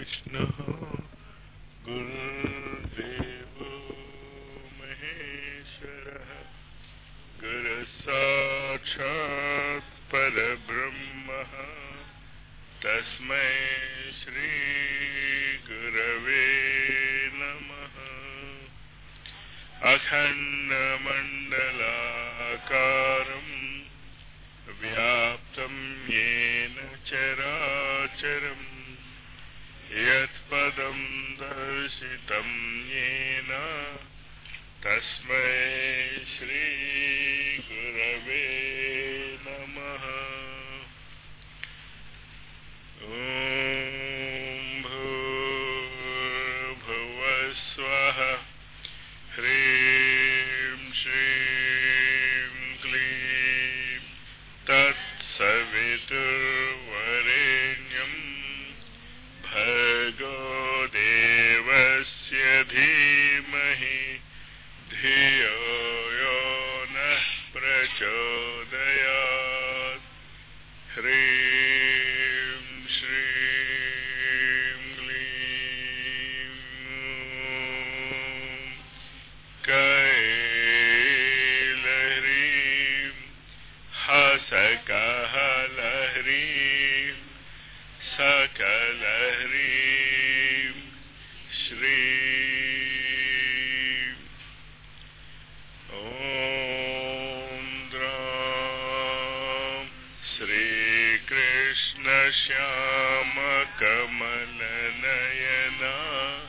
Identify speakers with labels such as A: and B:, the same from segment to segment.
A: गुरुर्विष्णुः गुरुर्देवो महेश्वरः गुरुसाक्षात् परब्रह्मः तस्मै श्रीगुरवे नमः अखण्डमण्डलाकारम् व्याप्तं येन चराचरम् यत्पदं दर्शितं येन तस्मै श्रीगुरवे नमः ॐ भूर्भुवस्वः ह्रीं श्रीं क्लीं तत्सवितुर्वरेण्यम् भर्गो देवस्य धीमहि धियो यो नः प्रचोदयात् ह्रीं श्रीं क्लीं कैलह्रीं हसकहलह्रीं सकलह्रीं श्रीं ॐ द्रां श्रीकृष्णश्यामकमलनयना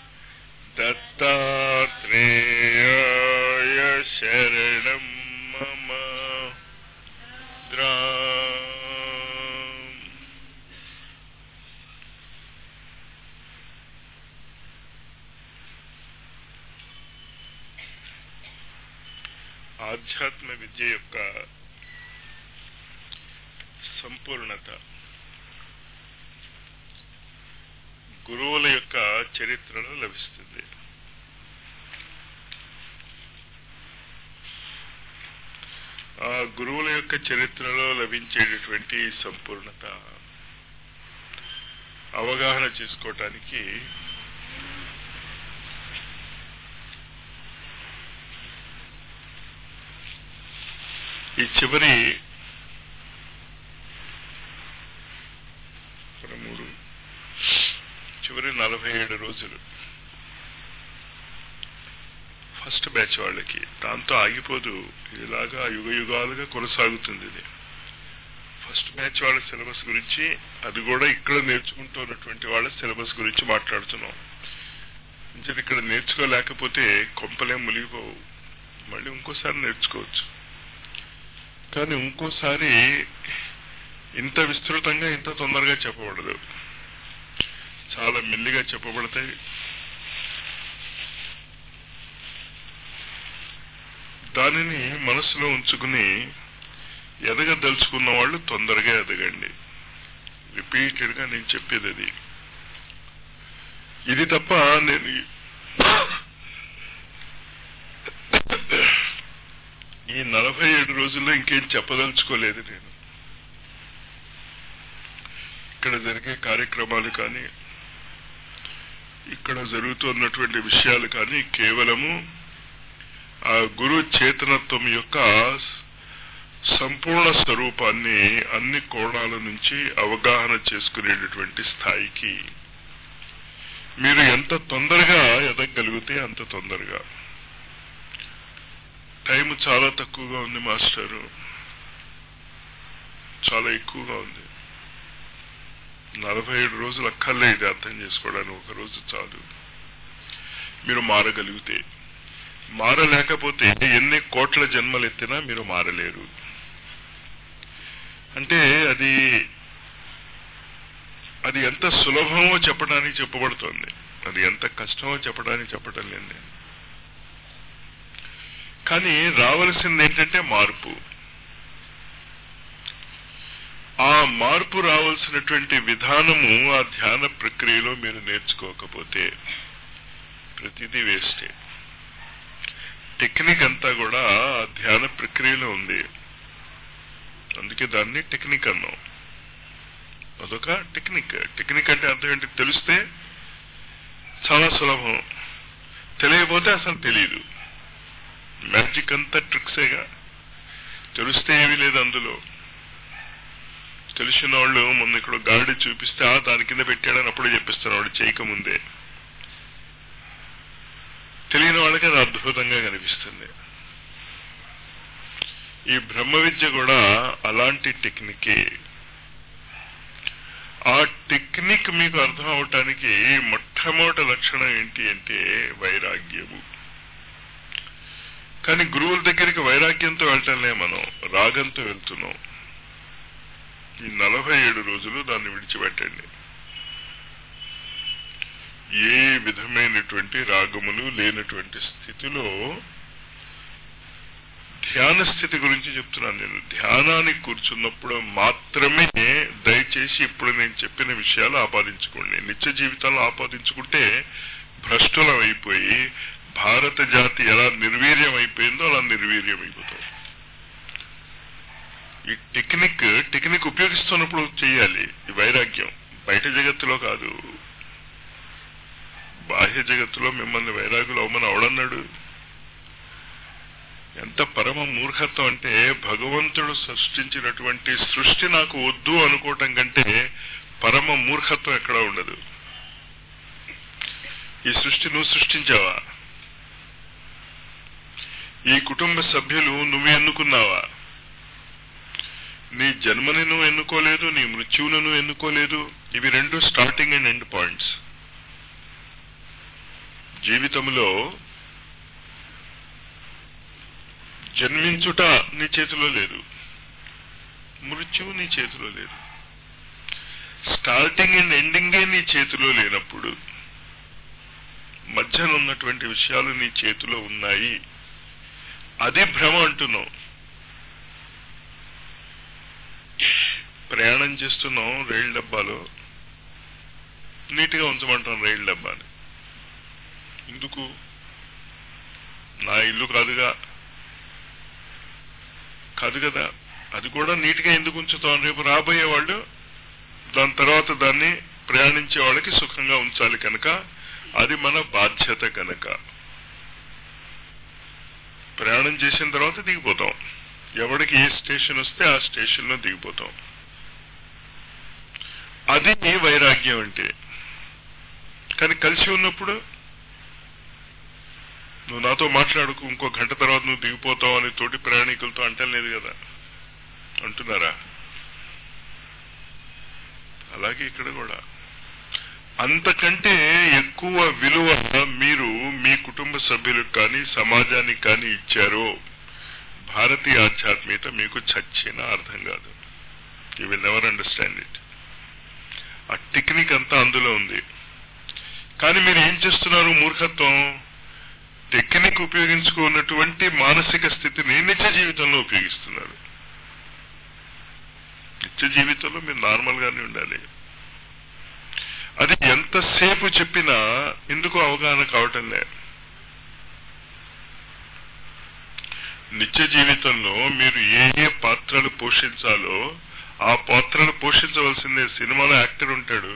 A: दत्तात्रेयाय शरणं मम द्रा ఆధ్యాత్మ విద్య యొక్క సంపూర్ణత గురువుల యొక్క చరిత్రలో లభిస్తుంది ఆ గురువుల యొక్క చరిత్రలో లభించేటటువంటి సంపూర్ణత అవగాహన చేసుకోవటానికి ఈ చివరి మూడు చివరి నలభై ఏడు రోజులు ఫస్ట్ బ్యాచ్ వాళ్ళకి దాంతో ఆగిపోదు ఇలాగా యుగ యుగాలుగా కొనసాగుతుంది ఇది ఫస్ట్ బ్యాచ్ వాళ్ళ సిలబస్ గురించి అది కూడా ఇక్కడ నేర్చుకుంటున్నటువంటి వాళ్ళ సిలబస్ గురించి మాట్లాడుతున్నాం అంటే ఇక్కడ నేర్చుకోలేకపోతే కొంపలేం మునిగిపోవు మళ్ళీ ఇంకోసారి నేర్చుకోవచ్చు కానీ ఇంకోసారి ఇంత విస్తృతంగా ఇంత తొందరగా చెప్పబడదు చాలా మెల్లిగా చెప్పబడతాయి దానిని మనసులో ఉంచుకుని ఎదగదలుచుకున్న వాళ్ళు తొందరగా ఎదగండి రిపీటెడ్ గా నేను చెప్పేది అది ఇది తప్ప నేను ఈ నలభై ఏడు రోజుల్లో ఇంకేం చెప్పదలుచుకోలేదు నేను ఇక్కడ జరిగే కార్యక్రమాలు కానీ ఇక్కడ జరుగుతున్నటువంటి విషయాలు కానీ కేవలము ఆ గురు చేతనత్వం యొక్క సంపూర్ణ స్వరూపాన్ని అన్ని కోణాల నుంచి అవగాహన చేసుకునేటటువంటి స్థాయికి మీరు ఎంత తొందరగా ఎదగలిగితే అంత తొందరగా టైం చాలా తక్కువగా ఉంది మాస్టరు చాలా ఎక్కువగా ఉంది నలభై ఏడు రోజులు అక్కర్లే ఇది అర్థం చేసుకోవడానికి ఒక రోజు చాలు మీరు మారగలిగితే మారలేకపోతే ఎన్ని కోట్ల జన్మలు ఎత్తినా మీరు మారలేరు అంటే అది అది ఎంత సులభమో చెప్పడానికి చెప్పబడుతోంది అది ఎంత కష్టమో చెప్పడానికి చెప్పడం లేదు నేను కానీ రావలసింది ఏంటంటే మార్పు ఆ మార్పు రావాల్సినటువంటి విధానము ఆ ధ్యాన ప్రక్రియలో మీరు నేర్చుకోకపోతే ప్రతిదీ వేస్టే టెక్నిక్ అంతా కూడా ఆ ధ్యాన ప్రక్రియలో ఉంది అందుకే దాన్ని టెక్నిక్ అన్నాం అదొక టెక్నిక్ టెక్నిక్ అంటే అర్థం ఏంటి తెలిస్తే చాలా సులభం తెలియకపోతే అసలు తెలియదు మ్యాజిక్ అంతా ట్రిక్సేగా తెలిస్తే ఏమీ లేదు అందులో తెలిసిన వాళ్ళు మొన్న ఇక్కడ గాడి చూపిస్తే "ఆ, దాని కింద పెట్టాడని అప్పుడు చెప్పిస్తాను వాడు చేయకముందే తెలియని వాళ్ళకి అది అద్భుతంగా కనిపిస్తుంది ఈ బ్రహ్మ విద్య కూడా అలాంటి టెక్నికే ఆ టెక్నిక్ మీకు అర్థం అవటానికి మొట్టమొదటి లక్షణం ఏంటి అంటే వైరాగ్యము కానీ గురువుల దగ్గరికి వైరాగ్యంతో వెళ్ళటంలే మనం రాగంతో వెళ్తున్నాం ఈ నలభై ఏడు రోజులు దాన్ని విడిచిపెట్టండి ఏ విధమైనటువంటి రాగములు లేనటువంటి స్థితిలో ధ్యాన స్థితి గురించి చెప్తున్నాను నేను ధ్యానానికి కూర్చున్నప్పుడు మాత్రమే దయచేసి ఇప్పుడు నేను చెప్పిన విషయాలు ఆపాదించుకోండి నిత్య జీవితాలు ఆపాదించుకుంటే భ్రష్టులం అయిపోయి భారత జాతి ఎలా నిర్వీర్యం అయిపోయిందో అలా నిర్వీర్యం అయిపోతాం ఈ టెక్నిక్ టెక్నిక్ ఉపయోగిస్తున్నప్పుడు చేయాలి ఈ వైరాగ్యం బయట జగత్తులో కాదు బాహ్య జగత్తులో మిమ్మల్ని వైరాగులు అవ్వమని అవడన్నాడు ఎంత పరమ మూర్ఖత్వం అంటే భగవంతుడు సృష్టించినటువంటి సృష్టి నాకు వద్దు అనుకోవటం కంటే పరమ మూర్ఖత్వం ఎక్కడ ఉండదు ఈ సృష్టి నువ్వు సృష్టించావా ఈ కుటుంబ సభ్యులు నువ్వు ఎన్నుకున్నావా నీ జన్మని నువ్వు ఎన్నుకోలేదు నీ మృత్యువును నువ్వు ఎన్నుకోలేదు ఇవి రెండు స్టార్టింగ్ అండ్ ఎండ్ పాయింట్స్ జీవితంలో జన్మించుట నీ చేతిలో లేదు మృత్యువు నీ చేతిలో లేదు స్టార్టింగ్ అండ్ ఎండింగే నీ చేతిలో లేనప్పుడు మధ్యన ఉన్నటువంటి విషయాలు నీ చేతిలో ఉన్నాయి అది భ్రమ అంటున్నావు ప్రయాణం చేస్తున్నాం రైలు డబ్బాలో నీట్గా ఉంచమంటాం రైలు డబ్బాని ఎందుకు నా ఇల్లు కాదుగా కాదు కదా అది కూడా నీట్గా ఎందుకు ఉంచుతాం రేపు రాబోయే వాళ్ళు దాని తర్వాత దాన్ని ప్రయాణించే వాళ్ళకి సుఖంగా ఉంచాలి కనుక అది మన బాధ్యత కనుక ప్రయాణం చేసిన తర్వాత దిగిపోతాం ఎవరికి ఏ స్టేషన్ వస్తే ఆ స్టేషన్లో దిగిపోతాం అది నీ వైరాగ్యం అంటే కానీ కలిసి ఉన్నప్పుడు నువ్వు నాతో మాట్లాడుకు ఇంకో గంట తర్వాత నువ్వు దిగిపోతావు అని తోటి ప్రయాణికులతో అంటలేదు కదా అంటున్నారా అలాగే ఇక్కడ కూడా అంతకంటే ఎక్కువ విలువ మీరు మీ కుటుంబ సభ్యులకు కానీ సమాజానికి కానీ ఇచ్చారో భారతీయ ఆధ్యాత్మికత మీకు చచ్చినా అర్థం కాదు you will never understand it ఆ టెక్నిక్ అంతా అందులో ఉంది కానీ మీరు ఏం చేస్తున్నారు మూర్ఖత్వం టెక్నిక్ ఉపయోగించుకున్నటువంటి మానసిక స్థితిని నిత్య జీవితంలో ఉపయోగిస్తున్నారు నిత్య జీవితంలో మీరు నార్మల్ గానే ఉండాలి అది ఎంతసేపు చెప్పినా ఎందుకు అవగాహన కావటం లే నిత్య జీవితంలో మీరు ఏ ఏ పాత్రలు పోషించాలో ఆ పాత్రలు పోషించవలసిందే సినిమాలో యాక్టర్ ఉంటాడు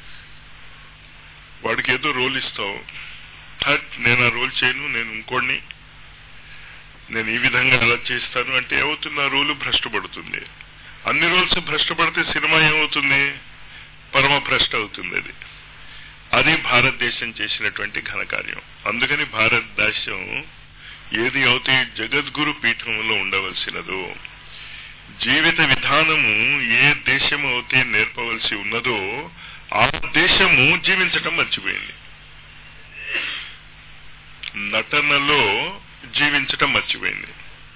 A: వాడికి ఏదో రోల్ ఇస్తావు హట్ నేను ఆ రోల్ చేయను నేను ఇంకోడిని నేను ఈ విధంగా అలా చేస్తాను అంటే ఏమవుతుంది ఆ రోలు భ్రష్టపడుతుంది అన్ని రోల్స్ భ్రష్టపడితే సినిమా ఏమవుతుంది పరమ భ్రష్ట అవుతుంది అది అది భారతదేశం చేసినటువంటి ఘనకార్యం అందుకని భారతదేశం ఏది అయితే జగద్గురు పీఠంలో ఉండవలసినదో జీవిత విధానము ఏ దేశము అయితే నేర్పవలసి ఉన్నదో ఆ దేశము జీవించటం మర్చిపోయింది నటనలో జీవించటం మర్చిపోయింది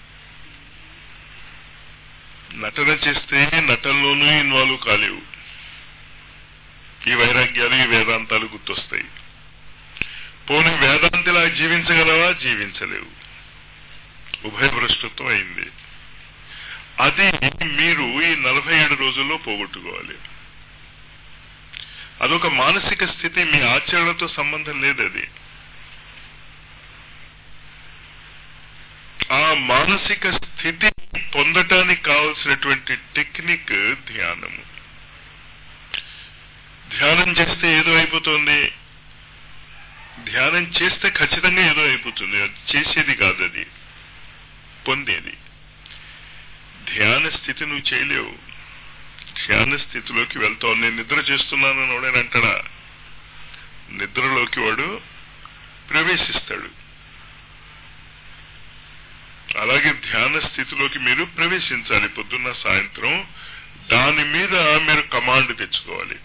A: నటన చేస్తే నటనలోనూ ఇన్వాల్వ్ కాలేవు ఈ వైరాగ్యాలు ఈ వేదాంతాలు గుర్తొస్తాయి పోనీ వేదాంతిలా జీవించగలవా జీవించలేవు ఉభయభ్రష్టత్వం అయింది అది మీరు ఈ నలభై ఏడు రోజుల్లో పోగొట్టుకోవాలి అదొక మానసిక స్థితి మీ ఆచరణతో సంబంధం లేదు అది ఆ మానసిక స్థితి పొందటానికి కావలసినటువంటి టెక్నిక్ ధ్యానము ధ్యానం చేస్తే ఏదో అయిపోతుంది ధ్యానం చేస్తే ఖచ్చితంగా ఏదో అయిపోతుంది అది చేసేది కాదు అది పొందేది ధ్యాన స్థితి నువ్వు చేయలేవు ధ్యాన స్థితిలోకి వెళ్తావు నేను నిద్ర చేస్తున్నానని వాడని అంటాడా నిద్రలోకి వాడు ప్రవేశిస్తాడు అలాగే ధ్యాన స్థితిలోకి మీరు ప్రవేశించాలి పొద్దున్న సాయంత్రం దాని మీద మీరు కమాండ్ తెచ్చుకోవాలి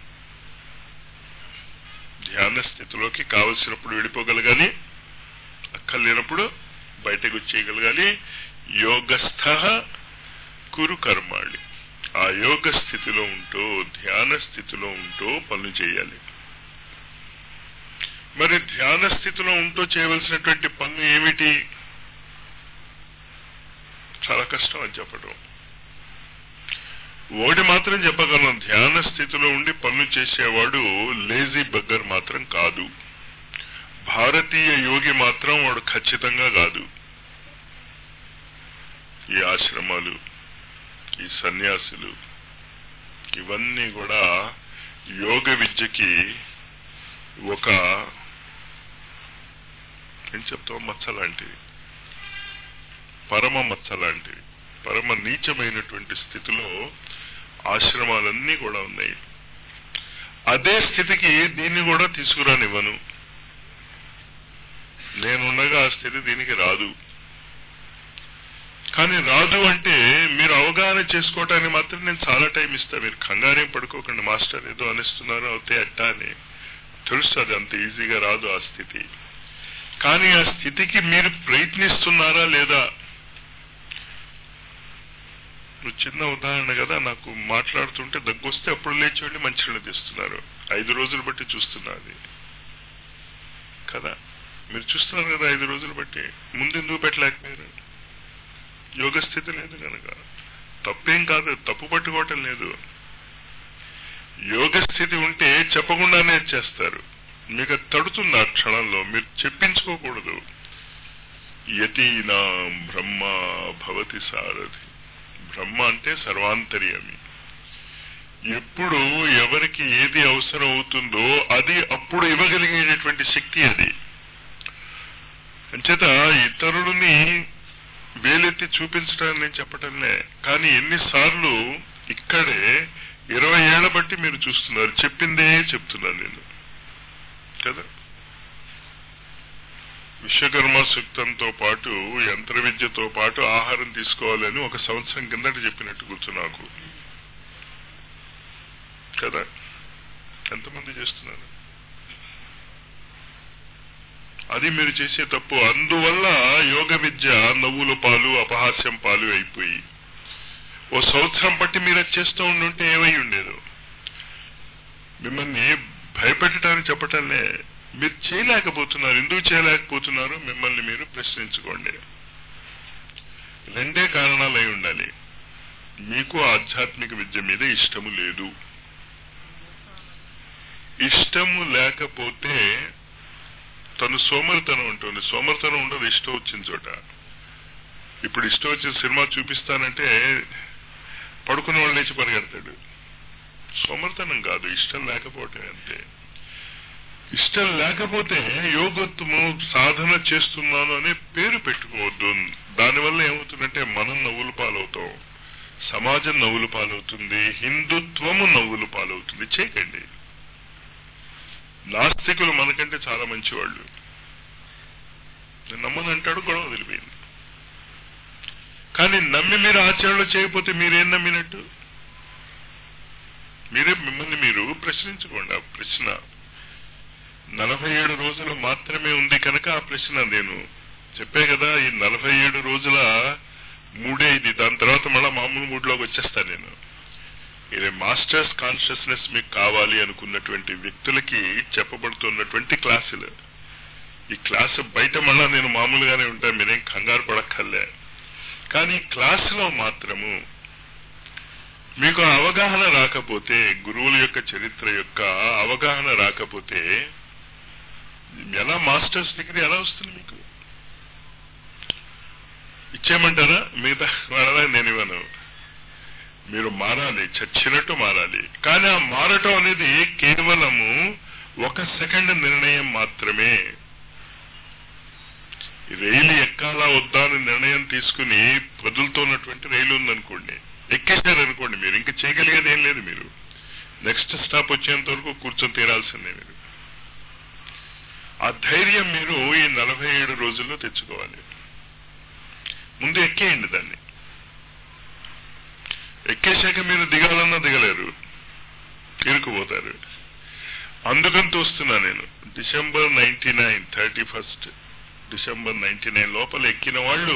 A: ధ్యాన స్థితిలోకి కావలసినప్పుడు వెళ్ళిపోగలగాలి అక్కర్లేనప్పుడు బయటకు వచ్చేయగలగాలి యోగస్థ కురు కర్మాళి ఆ యోగ స్థితిలో ఉంటూ ధ్యాన స్థితిలో ఉంటూ పనులు చేయాలి మరి ధ్యాన స్థితిలో ఉంటూ చేయవలసినటువంటి పనులు ఏమిటి చాలా కష్టం అని చెప్పడం ఒకటి మాత్రం చెప్పగలను ధ్యాన స్థితిలో ఉండి పనులు చేసేవాడు లేజీ బగ్గర్ మాత్రం కాదు భారతీయ యోగి మాత్రం వాడు ఖచ్చితంగా కాదు ఈ ఆశ్రమాలు ఈ సన్యాసులు ఇవన్నీ కూడా యోగ విద్యకి ఒక ఏం చెప్తాం మచ్చ లాంటివి పరమ మచ్చ లాంటివి పరమ నీచమైనటువంటి స్థితిలో ఆశ్రమాలన్నీ కూడా ఉన్నాయి అదే స్థితికి దీన్ని కూడా తీసుకురానివ్వను నేనుండగా ఆ స్థితి దీనికి రాదు కానీ రాదు అంటే మీరు అవగాహన చేసుకోవటానికి మాత్రం నేను చాలా టైం ఇస్తాను మీరు కంగారేం పడుకోకండి మాస్టర్ ఏదో అనిస్తున్నారు అవుతే అట్టా అని తెలుస్తుంది అంత ఈజీగా రాదు ఆ స్థితి కానీ ఆ స్థితికి మీరు ప్రయత్నిస్తున్నారా లేదా నువ్వు చిన్న ఉదాహరణ కదా నాకు మాట్లాడుతుంటే దగ్గొస్తే అప్పుడు లేచి వెళ్ళి మంచినీళ్ళు తెస్తున్నారు ఐదు రోజులు బట్టి చూస్తున్నా అది కదా మీరు చూస్తున్నారు కదా ఐదు రోజులు బట్టి ముందు ఎందుకు పెట్టలేకపోయారు యోగ స్థితి లేదు కనుక తప్పేం కాదు తప్పు పట్టుకోవటం లేదు యోగ స్థితి ఉంటే చెప్పకుండానే చేస్తారు మీకు అది తడుతుంది ఆ క్షణంలో మీరు చెప్పించుకోకూడదు యతీనా బ్రహ్మ భవతి సారథి బ్రహ్మ అంటే సర్వాంతర్యమి ఎప్పుడు ఎవరికి ఏది అవసరం అవుతుందో అది అప్పుడు ఇవ్వగలిగేటటువంటి శక్తి అది అంచేత ఇతరులని వేలెత్తి చూపించడానికి నేను చెప్పటంలే కానీ ఎన్నిసార్లు ఇక్కడే ఇరవై ఏళ్ల బట్టి మీరు చూస్తున్నారు చెప్పిందే చెప్తున్నాను నేను కదా విశ్వకర్మ సూక్తంతో పాటు యంత్ర విద్యతో పాటు ఆహారం తీసుకోవాలని ఒక సంవత్సరం కిందట చెప్పినట్టు గుర్తు నాకు కదా ఎంతమంది చేస్తున్నారు అది మీరు చేసే తప్పు అందువల్ల యోగ విద్య నవ్వుల పాలు అపహాస్యం పాలు అయిపోయి ఓ సంవత్సరం బట్టి మీరు అది చేస్తూ ఉండుంటే ఏమై ఉండేది మిమ్మల్ని భయపెట్టడానికి చెప్పటంలే మీరు చేయలేకపోతున్నారు ఎందుకు చేయలేకపోతున్నారు మిమ్మల్ని మీరు ప్రశ్నించుకోండి రెండే కారణాలు అయి ఉండాలి మీకు ఆధ్యాత్మిక విద్య మీద ఇష్టము లేదు ఇష్టము లేకపోతే తను సోమరితనం ఉంటుంది సోమరితనం ఉండదు ఇష్టం వచ్చిన చోట ఇప్పుడు ఇష్టం వచ్చిన సినిమా చూపిస్తానంటే పడుకున్న వాళ్ళు లేచి పరిగెడతాడు సోమరితనం కాదు ఇష్టం లేకపోవటం అంతే ఇష్టం లేకపోతే యోగత్వము సాధన చేస్తున్నాను అనే పేరు పెట్టుకోవద్దు దానివల్ల ఏమవుతుందంటే మనం నవ్వులు పాలవుతాం సమాజం నవ్వులు పాలవుతుంది హిందుత్వము నవ్వులు పాలవుతుంది చేయకండి నాస్తికులు మనకంటే చాలా మంచివాళ్ళు నేను నమ్మనంటాడు గొడవ వదిలిపోయింది కానీ నమ్మి మీరు ఆచరణలో చేయకపోతే మీరేం నమ్మినట్టు మీరే మిమ్మల్ని మీరు ప్రశ్నించుకోండి ఆ ప్రశ్న నలభై ఏడు రోజులు మాత్రమే ఉంది కనుక ఆ ప్రశ్న నేను చెప్పే కదా ఈ నలభై ఏడు రోజుల మూడే ఇది దాని తర్వాత మళ్ళా మామూలు మూడ్లోకి వచ్చేస్తా నేను ఇది మాస్టర్స్ కాన్షియస్నెస్ మీకు కావాలి అనుకున్నటువంటి వ్యక్తులకి చెప్పబడుతున్నటువంటి క్లాసులు ఈ క్లాసు బయట మళ్ళా నేను మామూలుగానే ఉంటాను మీరేం కంగారు పడక్కర్లే కానీ క్లాసులో మాత్రము మీకు అవగాహన రాకపోతే గురువుల యొక్క చరిత్ర యొక్క అవగాహన రాకపోతే ఎలా మాస్టర్స్ డిగ్రీ ఎలా వస్తుంది మీకు ఇచ్చేయమంటారా మిగతా వాళ్ళ నేను ఇవ్వను మీరు మారాలి చచ్చినట్టు మారాలి కానీ ఆ మారటం అనేది కేవలము ఒక సెకండ్ నిర్ణయం మాత్రమే రైలు ఎక్కాలా వద్దా అని నిర్ణయం తీసుకుని వదులుతున్నటువంటి రైలు ఉందనుకోండి ఎక్కేశారనుకోండి మీరు ఇంకా చేయగలిగేది ఏం లేదు మీరు నెక్స్ట్ స్టాప్ వచ్చేంత వరకు కూర్చొని తీరాల్సిందే మీరు ఆ ధైర్యం మీరు ఈ నలభై ఏడు రోజుల్లో తెచ్చుకోవాలి ముందు ఎక్కేయండి దాన్ని ఎక్కేశాక మీరు దిగాలన్నా దిగలేరు ఇరుకుపోతారు అందుకని చూస్తున్నా నేను December ninety nine thirty first December ninety nine లోపల ఎక్కిన వాళ్ళు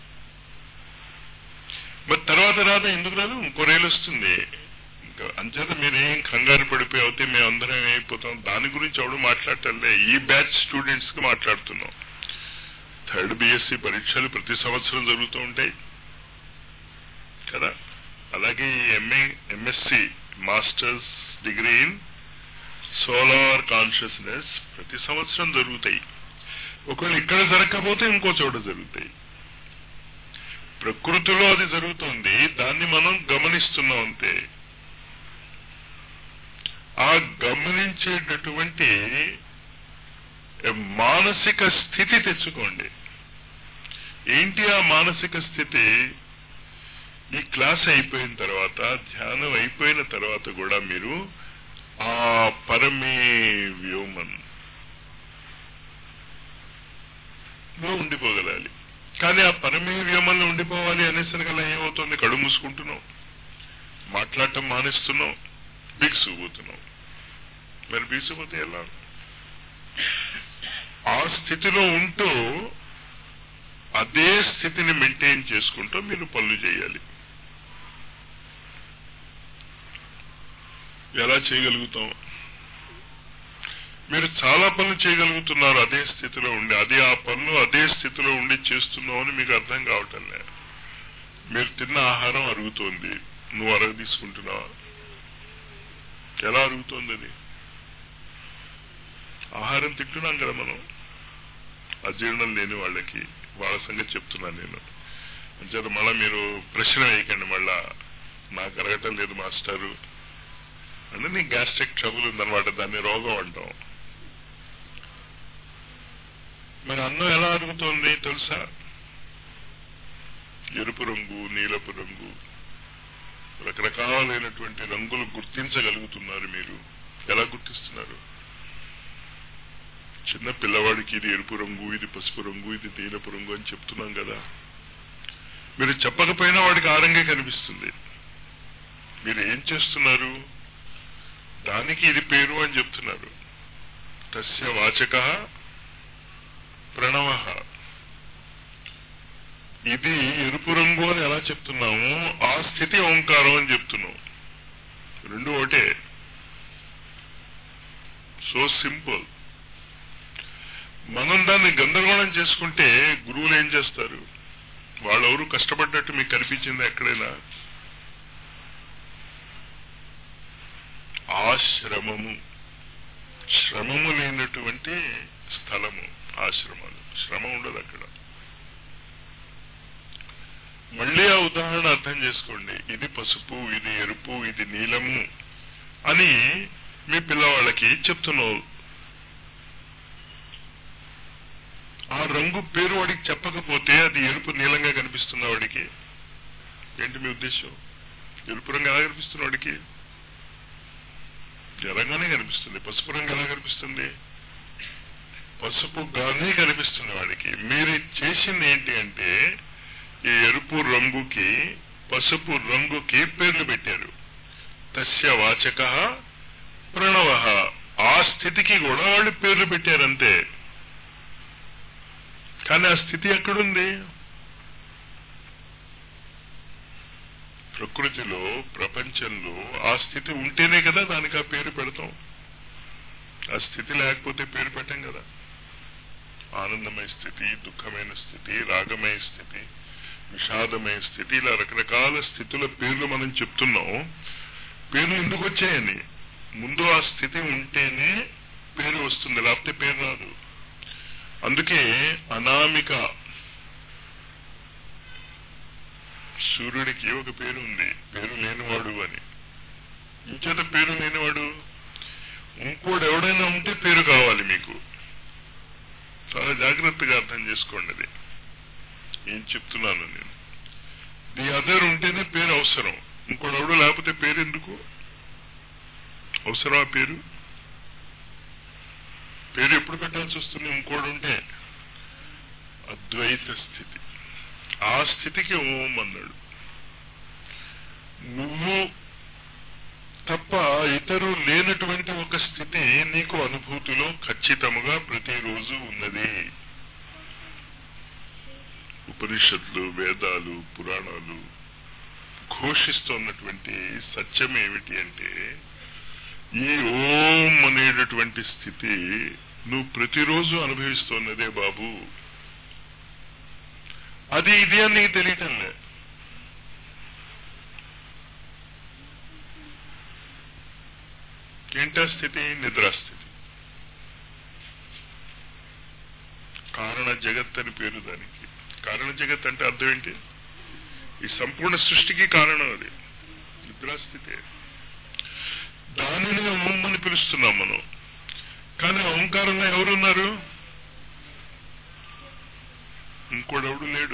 A: మరి తర్వాత రాదా ఎందుకు రాదు ఇంకో రైలు వస్తుంది ఇంకా అంచేత మీరేం కంగారు పడిపోయి అవుతే మేము అందరం ఏమైపోతాం దాని గురించి ఎవడు మాట్లాడటంలే ఈ బ్యాచ్ స్టూడెంట్స్ కి మాట్లాడుతున్నాం థర్డ్ బిఎస్సి పరీక్షలు ప్రతి సంవత్సరం జరుగుతూ ఉంటాయి కదా అలాగే ఈ MA MSc masters degree in solar consciousness ప్రతి సంవత్సరం జరుగుతాయి ఒకవేళ ఇక్కడ జరగకపోతే ఇంకో చోట జరుగుతాయి ప్రకృతిలో అది జరుగుతుంది దాన్ని మనం గమనిస్తున్నాం అంతే ఆ గమనించేటటువంటి మానసిక స్థితి తెచ్చుకోండి ఏంటి ఆ మానసిక స్థితి ఈ క్లాస్ అయిపోయిన తర్వాత ధ్యానం అయిపోయిన తర్వాత కూడా మీరు ఆ పరమే వ్యోమన్ లో ఉండిపోగలాలి కానీ ఆ పరమే వ్యోమంలో ఉండిపోవాలి అనేసరికల్లా ఏమవుతుంది కడు మూసుకుంటున్నాం మాట్లాడటం మానేస్తున్నాం బిగుసుకుపోతున్నాం మరి బిగుసుకుపోతే ఎలా ఆ స్థితిలో ఉంటూ అదే స్థితిని మెయింటైన్ చేసుకుంటూ మీరు పనులు చేయాలి ఎలా చేయగలుగుతాం మీరు చాలా పనులు చేయగలుగుతున్నారు అదే స్థితిలో ఉండి అదే ఆ పనులు అదే స్థితిలో ఉండి చేస్తున్నావు అని మీకు అర్థం కావటం లేదు మీరు తిన్న ఆహారం అరుగుతోంది నువ్వు అరగ తీసుకుంటున్నావా ఎలా అరుగుతోంది అది ఆహారం తింటున్నాం కదా మనం అజీర్ణం లేని వాళ్ళకి వాళ్ళ సంగతి చెప్తున్నాను నేను అంచేత మళ్ళా మీరు ప్రశ్న వేయకండి మళ్ళా నాకు అరగటం లేదు మాస్టారు అంటే నీకు గ్యాస్ట్రిక్ ట్రబుల్ ఉందన్నమాట దాన్ని రోగం అంటాం మరి అన్నం ఎలా అరుగుతోంది తెలుసా ఎరుపు రంగు నీలపు రంగు రకరకాలైనటువంటి రంగులు గుర్తించగలుగుతున్నారు మీరు ఎలా గుర్తిస్తున్నారు చిన్న పిల్లవాడికి ఇది ఎరుపు రంగు ఇది పసుపు రంగు ఇది నీలపు రంగు అని చెప్తున్నాం కదా మీరు చెప్పకపోయినా వాడికి ఆ రంగే కనిపిస్తుంది మీరు ఏం చేస్తున్నారు దానికి ఇది పేరు అని చెప్తున్నారు తస్య వాచక ప్రణవ ఇది ఎరుపు రంగు అని ఎలా చెప్తున్నాము ఆ స్థితి ఓంకారం అని చెప్తున్నాం రెండు ఒకటే సో సింపుల్ మనం దాన్ని గందరగోళం చేసుకుంటే గురువులు ఏం చేస్తారు వాళ్ళెవరు కష్టపడ్డట్టు మీకు కనిపించింది ఎక్కడైనా ఆశ్రమము శ్రమము లేనటువంటి స్థలము ఆశ్రమాలు శ్రమ ఉండదు అక్కడ మళ్ళీ ఆ ఉదాహరణ అర్థం చేసుకోండి ఇది పసుపు ఇది ఎరుపు ఇది నీలము అని మీ పిల్లవాళ్ళకి చెప్తున్నావు ఆ రంగు పేరు వాడికి చెప్పకపోతే అది ఎరుపు నీలంగా కనిపిస్తున్న వాడికి ఏంటి మీ ఉద్దేశం ఎరుపు రంగు ఎలా కనిపిస్తున్న వాడికి ఎర్రగానే కనిపిస్తుంది పసుపు రంగు ఎలా కనిపిస్తుంది పసుపుగానే కనిపిస్తుంది వాడికి మీరు చేసింది ఏంటి అంటే ఈ ఎరుపు రంగుకి పసుపు రంగుకి పేర్లు పెట్టారు తస్య వాచక ప్రణవ ఆ స్థితికి కూడా వాళ్ళు పేర్లు పెట్టారంతే కానీ ఆ స్థితి ఎక్కడుంది ప్రకృతిలో ప్రపంచంలో ఆ స్థితి ఉంటేనే కదా దానికి ఆ పేరు పెడతాం ఆ స్థితి లేకపోతే పేరు పెట్టాం కదా ఆనందమయ స్థితి దుఃఖమైన స్థితి రాగమయ స్థితి విషాదమయ స్థితి ఇలా రకరకాల స్థితుల పేర్లు మనం చెప్తున్నాం పేర్లు ఎందుకు వచ్చాయని ముందు ఆ స్థితి ఉంటేనే పేరు వస్తుంది లేకపోతే పేరు రాదు అందుకే అనామిక సూర్యుడికి ఒక పేరు ఉంది పేరు లేనివాడు అని ఇంచేత పేరు లేనివాడు ఇంకోడు ఎవడైనా ఉంటే పేరు కావాలి మీకు చాలా జాగ్రత్త జాగ్రత్తగా అర్థం చేసుకోండి అది ఏం చెప్తున్నాను నేను ది అదర్ ఉంటేనే పేరు అవసరం ఇంకోడెవడు లేకపోతే పేరు ఎందుకు అవసరం ఆ పేరు పేరు ఎప్పుడు పెట్టాల్సి వస్తుంది ఇంకోడు ఉంటే అద్వైత స్థితి ఆ స్థితికి ఓం అన్నాడు నువ్వు తప్ప ఇతరు లేనటువంటి ఒక స్థితి నీకు అనుభూతిలో ఖచ్చితముగా ప్రతిరోజు ఉన్నది ఉపనిషత్తులు వేదాలు పురాణాలు ఘోషిస్తున్నటువంటి సత్యం ఏమిటి అంటే ఈ ఓం అనేటటువంటి స్థితి నువ్వు ప్రతిరోజు అనుభవిస్తున్నదే బాబు అది ఇది అని నీకు తెలియటం లే ఏంటా స్థితి నిద్రాస్థితి కారణ జగత్ అని పేరు దానికి కారణ జగత్ అంటే అర్థం ఏంటి ఈ సంపూర్ణ సృష్టికి కారణం అది నిద్రాస్థితే దానిని ఓం అని పిలుస్తున్నాం మనం కానీ ఓంకారంలో ఎవరున్నారు ఇంకోడెవడు లేడు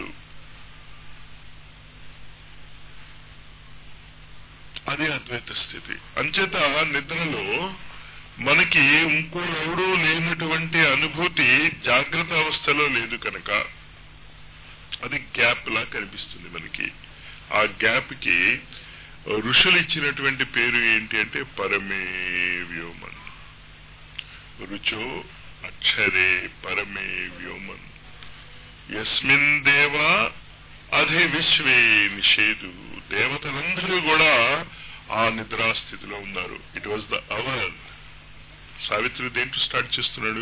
A: అది అద్వైత స్థితి అంచేత నిద్రలో మనకి ఇంకోడెవడూ లేనటువంటి అనుభూతి జాగ్రత్త అవస్థలో లేదు కనుక అది గ్యాప్ లా కనిపిస్తుంది మనకి ఆ గ్యాప్ కి ఋషులు ఇచ్చినటువంటి పేరు ఏంటి అంటే పరమే వ్యోమన్ రుచో అక్షరే పరమే వ్యోమన్ యస్మిన్ దేవా అధే విశ్వే నిషేధు దేవతలందరూ కూడా ఆ నిద్రాస్థితిలో ఉన్నారు it was the hour Savitri దేంట్లో స్టార్ట్ చేస్తున్నాడు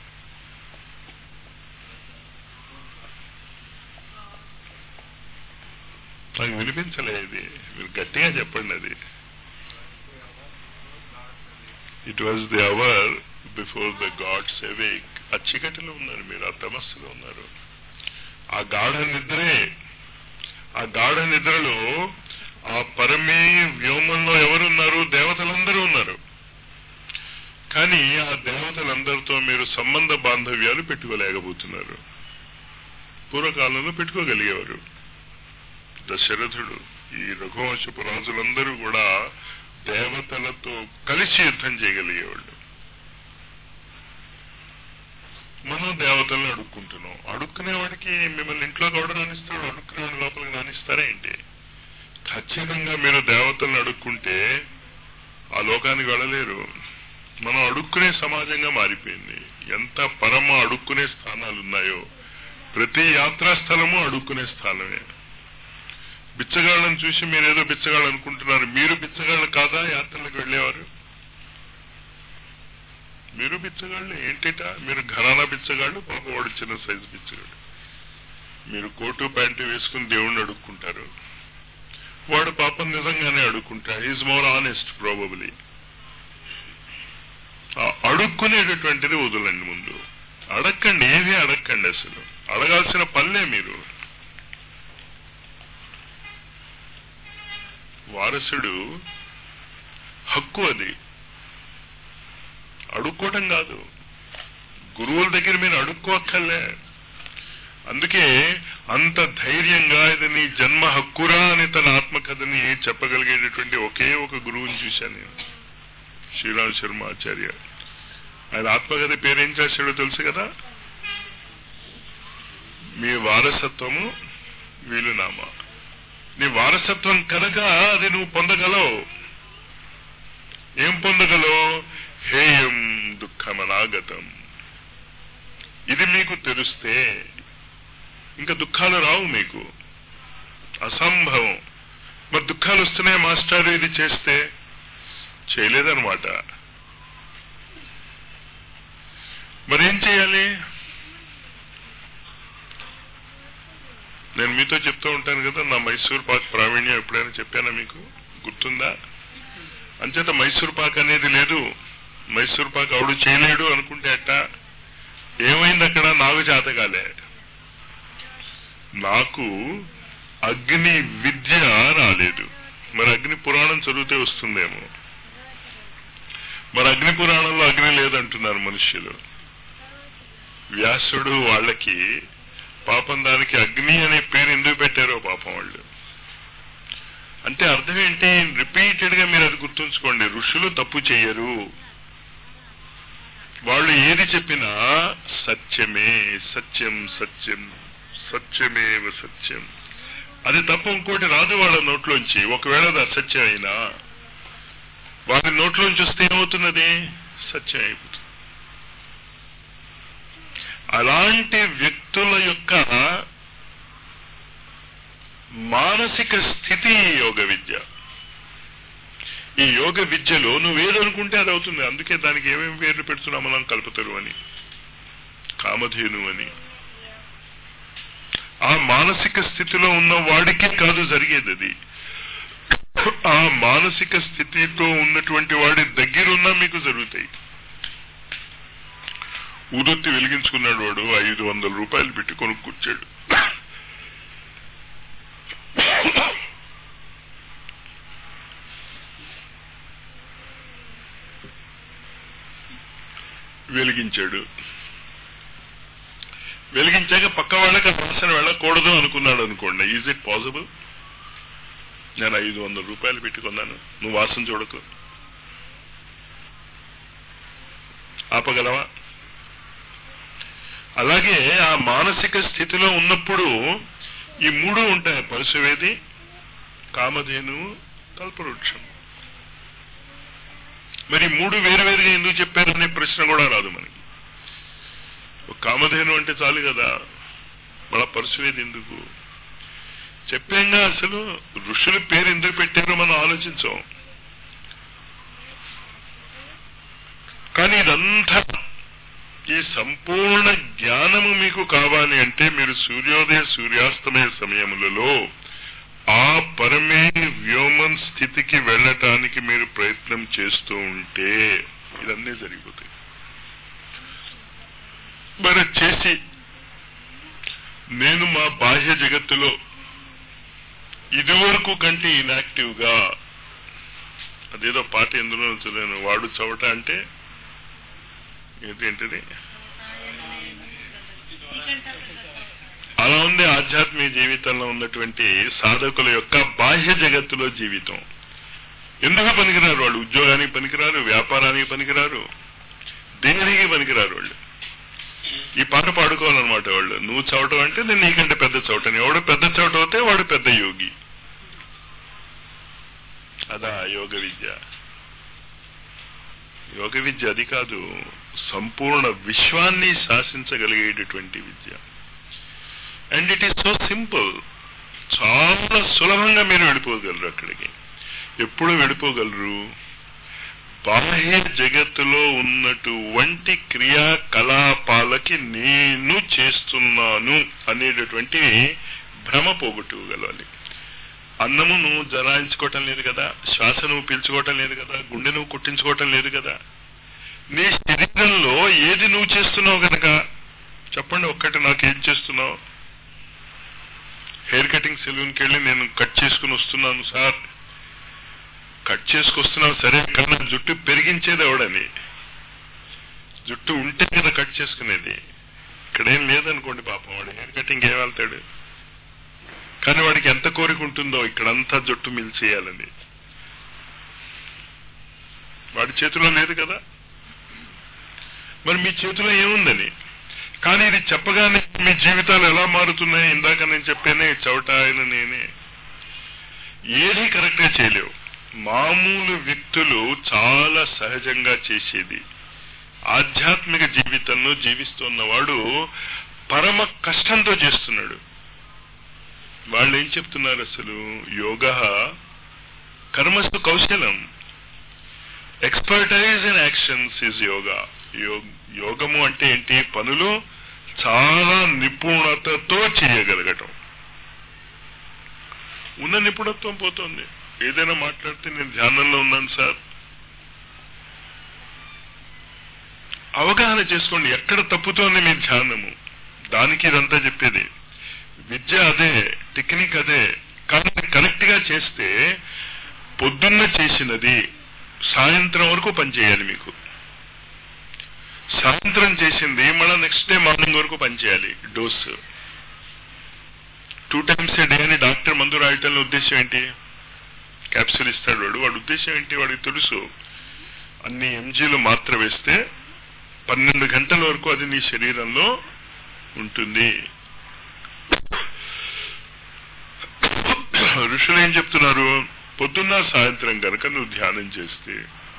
A: నాకు వినిపించలే ఇది మీరు గట్టిగా చెప్పండి అది it was the hour before the gods awake ఆ చీకటిలో ఉన్నారు మీరు ఆ తమస్సులో ఉన్నారు ఆ గాఢ నిద్రే ఆ గాఢ నిద్రలో ఆ పరమే వ్యోమంలో ఎవరున్నారు దేవతలందరూ ఉన్నారు కానీ ఆ దేవతలందరితో మీరు సంబంధ బాంధవ్యాలు పెట్టుకోలేకపోతున్నారు పూర్వకాలంలో పెట్టుకోగలిగేవారు దశరథుడు ఈ రఘువంశపు రాజులందరూ కూడా దేవతలతో కలిసి యుద్ధం చేయగలిగేవాళ్ళు మనం దేవతలను అడుక్కుంటున్నాం అడుక్కునేవాడికి మిమ్మల్ని ఇంట్లోకి ఎవడు రాణిస్తాడు అడుక్కునేవాడి లోపలికి రాణిస్తారా ఏంటి ఖచ్చితంగా మీరు దేవతలను అడుక్కుంటే ఆ లోకానికి వెళ్ళలేరు మనం అడుక్కునే సమాజంగా మారిపోయింది ఎంత పరమ అడుక్కునే స్థానాలు ఉన్నాయో ప్రతి యాత్రా స్థలము అడుక్కునే స్థానమే బిచ్చగాళ్ళని చూసి మీరు ఏదో బిచ్చగాళ్ళు అనుకుంటున్నారు మీరు బిచ్చగాళ్ళు కాదా యాత్రలకు వెళ్ళేవారు మీరు బిచ్చగాళ్ళు ఏంటిట మీరు ఘరానా బిచ్చగాళ్ళు పాప వాడు చిన్న సైజు బిచ్చగాడు మీరు కోటు ప్యాంటు వేసుకుని దేవుణ్ణి అడుక్కుంటారు వాడు పాపం నిజంగానే అడుక్కుంటాడు ఈజ్ మోర్ ఆనెస్ట్ ప్రాబబులీ అడుక్కునేటటువంటిది వదలండి ముందు అడక్కండి ఏది అడక్కండి అసలు అడగాల్సిన పల్లె మీరు వారసుడు హక్కు అది అడుక్కోవడం కాదు గురువుల దగ్గర మీరు అడుక్కోక్కర్లే అందుకే అంత ధైర్యంగా ఇది నీ జన్మ హక్కురా అని తన ఆత్మకథని చెప్పగలిగేటటువంటి ఒకే ఒక గురువుని చూశాను నేను శ్రీరామ్ శర్మ ఆచార్య ఆయన ఆత్మకథ పేరేం చేశాడో తెలుసు కదా మీ వారసత్వము వీలునామా నీ వారసత్వం కనుక అది నువ్వు పొందగలవు ఏం పొందగలవు హేయం దుఃఖమనాగతం ఇది మీకు తెలిస్తే ఇంకా దుఃఖాలు రావు మీకు అసంభవం మరి దుఃఖాలు వస్తున్నాయి మాస్టర్ ఇది చేస్తే చేయలేదన్నమాట మరేం చేయాలి నేను మీతో చెప్తూ ఉంటాను కదా నా మైసూర్ పాక్ ప్రావీణ్యం ఎప్పుడైనా చెప్పానా మీకు గుర్తుందా అంచేత మైసూర్ పాక్ అనేది లేదు మైసూర్ పాక్ ఆవిడ చేయలేడు అనుకుంటే అట్ట ఏమైంది అక్కడ నాకు చేతగాలే నాకు అగ్ని విద్య రాలేదు మరి అగ్ని పురాణం చదివితే వస్తుందేమో మరి అగ్ని పురాణంలో అగ్ని లేదంటున్నారు మనుష్యులు వ్యాసుడు వాళ్ళకి పాపం దానికి అగ్ని అనే పేరు ఎందుకు పెట్టారో పాపం వాళ్ళు అంటే అర్థం ఏంటి రిపీటెడ్ గా మీరు అది గుర్తుంచుకోండి ఋషులు తప్పు చేయరు వాళ్ళు ఏది చెప్పినా సత్యమే సత్యం సత్యం సత్యమేవ సత్యం అది తప్ప ఇంకోటి రాదు వాళ్ళ నోట్లోంచి ఒకవేళ అది అసత్యం అయినా వారి నోట్లోంచి వస్తే ఏమవుతున్నది సత్యం అయిపోతుంది అలాంటి వ్యక్తుల యొక్క మానసిక స్థితి యోగ విద్య ఈ యోగ విద్యలో నువ్వేదనుకుంటే అది అవుతుంది అందుకే దానికి ఏమేమి పేర్లు పెడుతున్నాం మనం కల్పతరు అని కామధేను అని ఆ మానసిక స్థితిలో ఉన్న వాడికే కాదు జరిగేది అది ఆ మానసిక స్థితితో ఉన్నటువంటి వాడి దగ్గరున్నా మీకు జరుగుతాయి ఊదొత్తి వెలిగించుకున్నాడు వాడు ఐదు వందల రూపాయలు పెట్టి కొనుక్కొచ్చాడు వెలిగించాడు వెలిగించాక పక్క వాళ్ళకి ఆ వాసన వెళ్ళకూడదు అనుకున్నాడు అనుకోండి ఈజ్ ఇట్ పాసిబుల్ నేను ఐదు వందల రూపాయలు పెట్టుకున్నాను నువ్వు వాసన చూడకు ఆపగలవా అలాగే ఆ మానసిక స్థితిలో ఉన్నప్పుడు ఈ మూడు ఉంటాయి పరశువేది కామధేను కల్పవృక్షం మరి ఈ మూడు వేరు వేరుగా ఎందుకు చెప్పారనే ప్రశ్న కూడా రాదు మనకి ఒక కామధేను అంటే చాలు కదా మన పరశువేది ఎందుకు చెప్పాంగా అసలు ఋషుల పేరు ఎందుకు పెట్టారో మనం ఆలోచించాం కానీ ఇదంతా ఈ సంపూర్ణ జ్ఞానము మీకు కావాలి అంటే మీరు సూర్యోదయ సూర్యాస్తమయ సమయములలో ఆ పరమే వ్యోమన్ స్థితికి వెళ్ళటానికి మీరు ప్రయత్నం చేస్తూ ఉంటే ఇదన్నీ జరిగిపోతాయి మరి చేసి నేను మా బాహ్య జగత్తులో ఇదివరకు కంటే ఇనాక్టివ్ గా అదేదో పాట ఎందులో చదివాను వాడు చవట అంటే ఏంటంటది అలా ఉంది ఆధ్యాత్మిక జీవితంలో ఉన్నటువంటి సాధకుల యొక్క బాహ్య జగత్తులో జీవితం ఎందుకు పనికిరారు వాళ్ళు ఉద్యోగానికి పనికిరారు వ్యాపారానికి పనికిరారు దేనికి పనికిరారు వాళ్ళు ఈ పాట పాడుకోవాలన్నమాట వాళ్ళు నువ్వు చవటం అంటే నేను నీకంటే పెద్ద చవటని ఎవడు పెద్ద చవట అవుతే వాడు పెద్ద యోగి అదా యోగ విద్య యోగ విద్య అది కాదు సంపూర్ణ విశ్వాన్ని శాసించగలిగేటటువంటి విద్య and it is so simple చాలా సులభంగా మీరు వెళ్ళిపోగలరు అక్కడికి ఎప్పుడు వెళ్ళిపోగలరు బాహ్య జగత్తులో ఉన్నటువంటి క్రియాకలాపాలకి నేను చేస్తున్నాను అనేటటువంటి భ్రమ పోగొట్టుకోగలగాలి అన్నము నువ్వు జరాయించుకోవటం లేదు కదా శ్వాస నువ్వు పీల్చుకోవటం లేదు కదా గుండె నువ్వు కుట్టించుకోవటం లేదు కదా నీ శరీరంలో ఏది నువ్వు చేస్తున్నావు గనక చెప్పండి ఒక్కటి నాకు ఏం చేస్తున్నావు హెయిర్ కటింగ్ సెలూన్కి వెళ్ళి నేను కట్ చేసుకుని వస్తున్నాను సార్ కట్ చేసుకొస్తున్నావు సరే కానీ జుట్టు పెరిగించేది ఎవడని జుట్టు ఉంటే కదా కట్ చేసుకునేది ఇక్కడేం లేదనుకోండి పాపం వాడు హెయిర్ కటింగ్ ఏం వెళ్తాడు కానీ వాడికి ఎంత కోరిక ఉంటుందో ఇక్కడంతా జుట్టు మిల్చేయాలని వాడి చేతిలో లేదు కదా మరి మీ చేతిలో ఏముందని కానీ ఇది చెప్పగానే మీ జీవితాలు ఎలా మారుతున్నాయి ఇందాక నేను చెప్పానే చవట ఆయన నేనే ఏది కరెక్ట్ గా చేయలేవు మామూలు వ్యక్తులు చాలా సహజంగా చేసేది ఆధ్యాత్మిక జీవితంలో జీవిస్తున్నవాడు పరమ కష్టంతో చేస్తున్నాడు వాళ్ళు ఏం చెప్తున్నారు అసలు యోగ కర్మస్తు కౌశలం expertise in actions is yoga యోగము అంటే ఏంటి పనులు చాలా నిపుణతతో చేయగలగటం ఉన్న నిపుణత్వం పోతుంది ఏదైనా మాట్లాడితే నేను ధ్యానంలో ఉన్నాను సార్ అవగాహన చేసుకోండి ఎక్కడ తప్పుతోంది మీ ధ్యానము దానికి ఇదంతా చెప్పేది విద్య అదే టెక్నిక్ అదే కానీ కరెక్ట్ గా చేస్తే పొద్దున్న చేసినది సాయంత్రం వరకు పనిచేయాలి మీకు సాయంత్రం చేసింది మళ్ళీ నెక్స్ట్ డే మార్నింగ్ వరకు పనిచేయాలి dose two times a day అని డాక్టర్ మందు రాయటంలో ఉద్దేశం ఏంటి క్యాప్సూల్ ఇస్తాడు వాడు వాడి ఉద్దేశం ఏంటి వాడికి తెలుసు అన్ని ఎంజీలు మాత్ర వేస్తే పన్నెండు గంటల వరకు అది నీ శరీరంలో ఉంటుంది ఋషులు ఏం చెప్తున్నారు పొద్దున్న సాయంత్రం కనుక నువ్వు ధ్యానం చేస్తే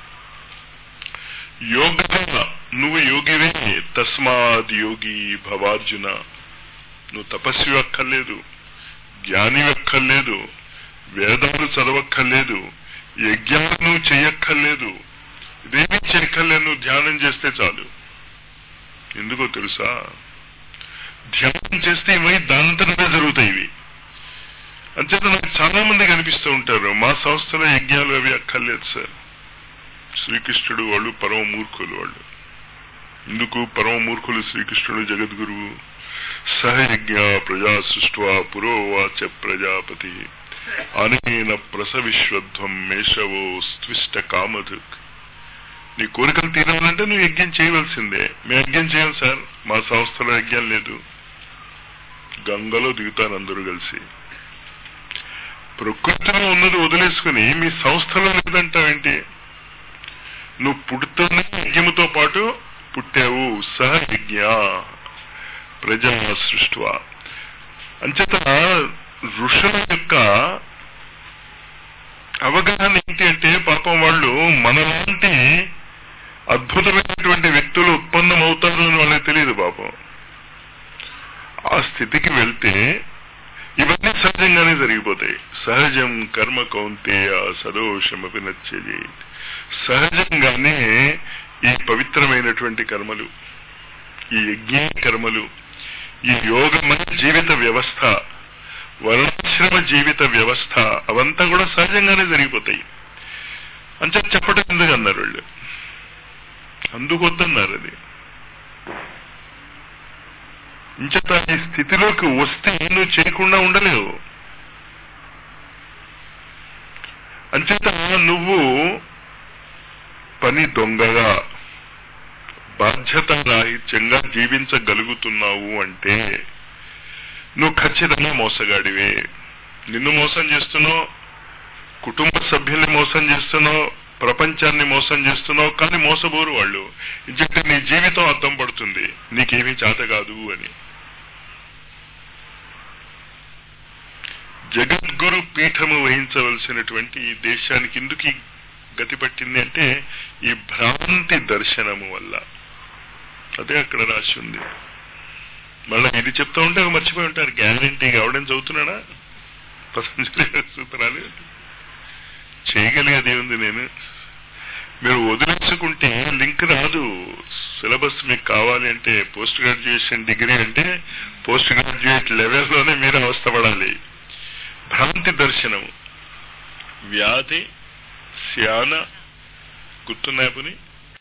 A: యోగ నువ్వు యోగివే తస్మాద్ యోగి భవార్జున నువ్వు తపస్వి అక్కర్లేదు జ్ఞాని అక్కర్లేదు వేదాలు చదవక్కర్లేదు యజ్ఞాలు నువ్వు చెయ్యక్కర్లేదు ఇదేమీ చేయక్కర్లేదు నువ్వు ధ్యానం చేస్తే చాలు ఎందుకో తెలుసా ధ్యానం చేస్తే ఇవి దానంతటనే జరుగుతాయి ఇవి అంచేత నాకు చాలా మంది కనిపిస్తూ ఉంటారు మా సంస్థలో యజ్ఞాలు అవి అక్కర్లేదు సార్ శ్రీకృష్ణుడు వాళ్ళు పరమ మూర్ఖులు వాళ్ళు ఎందుకు పరమ మూర్ఖులు శ్రీకృష్ణుడు జగద్గురువు సహయజ్ఞ ప్రజా సృష్వా పురోవాచ ప్రజాపతి అనేన ప్రసవిశ్వధ్వం మేషవో స్విష్ట కామధుక్ నీ కోరికలు తీరాలంటే నువ్వు యజ్ఞం చేయవలసిందే మేము యజ్ఞం చేయం సార్ మా సంస్థలో యజ్ఞం లేదు గంగలో దిగుతారు అందరూ కలిసి ప్రకృతిలో ఉన్నది వదిలేసుకుని మీ సంస్థలో లేదంటావేంటి నువ్వు పుడుతున్న యజ్ఞముతో పాటు పుట్టావు సహ యజ్ఞ ప్రజా సృష్టివ అంచేత ఋషుల యొక్క అవగాహన ఏంటి అంటే పాపం వాళ్ళు మనలాంటి అద్భుతమైనటువంటి వ్యక్తులు ఉత్పన్నమవుతారు అని వాళ్ళకి తెలియదు పాపం ఆ స్థితికి వెళ్తే ఇవన్నీ సహజంగానే జరిగిపోతాయి సహజం కర్మ కౌంతే ఆ సదోషమపి నచ్చేది సహజంగానే ఈ పవిత్రమైనటువంటి కర్మలు ఈ యజ్ఞ కర్మలు ఈ యోగమయ జీవిత వ్యవస్థ వర్ణాశ్రమ జీవిత వ్యవస్థ అవంతా కూడా సహజంగానే జరిగిపోతాయి అంచే చెప్పడం ఎందుకు అన్నారు వాళ్ళు అందుకు వద్దన్నారు అది ఇంచేత ఈ స్థితిలోకి వస్తే నువ్వు చేయకుండా ఉండలేవు అంచేత నువ్వు పని దొంగగా బాధ్యత రాహిత్యంగా జీవించగలుగుతున్నావు అంటే నువ్వు ఖచ్చితంగా మోసగాడివే నిన్ను మోసం చేస్తున్నావు కుటుంబ సభ్యుల్ని మోసం చేస్తున్నావు ప్రపంచాన్ని మోసం చేస్తున్నావు కానీ మోసబోరు వాళ్ళు ఇంకంటే నీ జీవితం అర్థం పడుతుంది నీకేమీ చేత కాదు అని జగద్గురు పీఠము వహించవలసినటువంటి ఈ దేశానికి ఎందుకు ఈ గతి పట్టింది అంటే ఈ భ్రాంతి దర్శనము వల్ల అదే అక్కడ రాసి ఉంది మళ్ళీ ఇది చెప్తా ఉంటే అవి మర్చిపోయి ఉంటారు గ్యారంటీగా ఎవడని చదువుతున్నాడా పతంజలి సూత్రాలు చేయగలిగేది ఉంది నేను మీరు వదిలించుకుంటే లింక్ రాదు సిలబస్ మీకు కావాలి అంటే పోస్ట్ గ్రాడ్యుయేషన్ డిగ్రీ అంటే పోస్ట్ గ్రాడ్యుయేట్ లెవెల్లోనే మీరు అవస్థపడాలి భ్రాంతి దర్శనం వ్యాధి శ్యాన గుర్తున్నాయి పని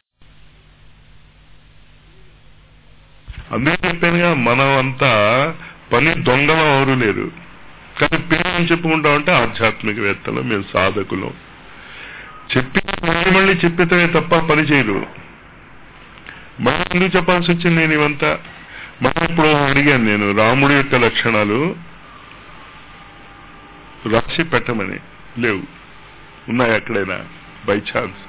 A: అందుకే చెప్పానుగా మనం అంతా పని దొంగలం ఎవరు లేరు కానీ పేరు చెప్పుకుంటామంటే ఆధ్యాత్మికవేత్తలు మేము సాధకులు చెప్పి మళ్ళీ మళ్ళీ చెప్పితే తప్ప పని చేయరు మళ్ళీ ఎందుకు చెప్పాల్సి వచ్చింది నేను ఇవంతా మళ్ళీ ఇప్పుడు అడిగాను నేను రాముడి యొక్క లక్షణాలు రాసి పెట్టమని లేవు ఉన్నాయి ఎక్కడైనా బై ఛాన్స్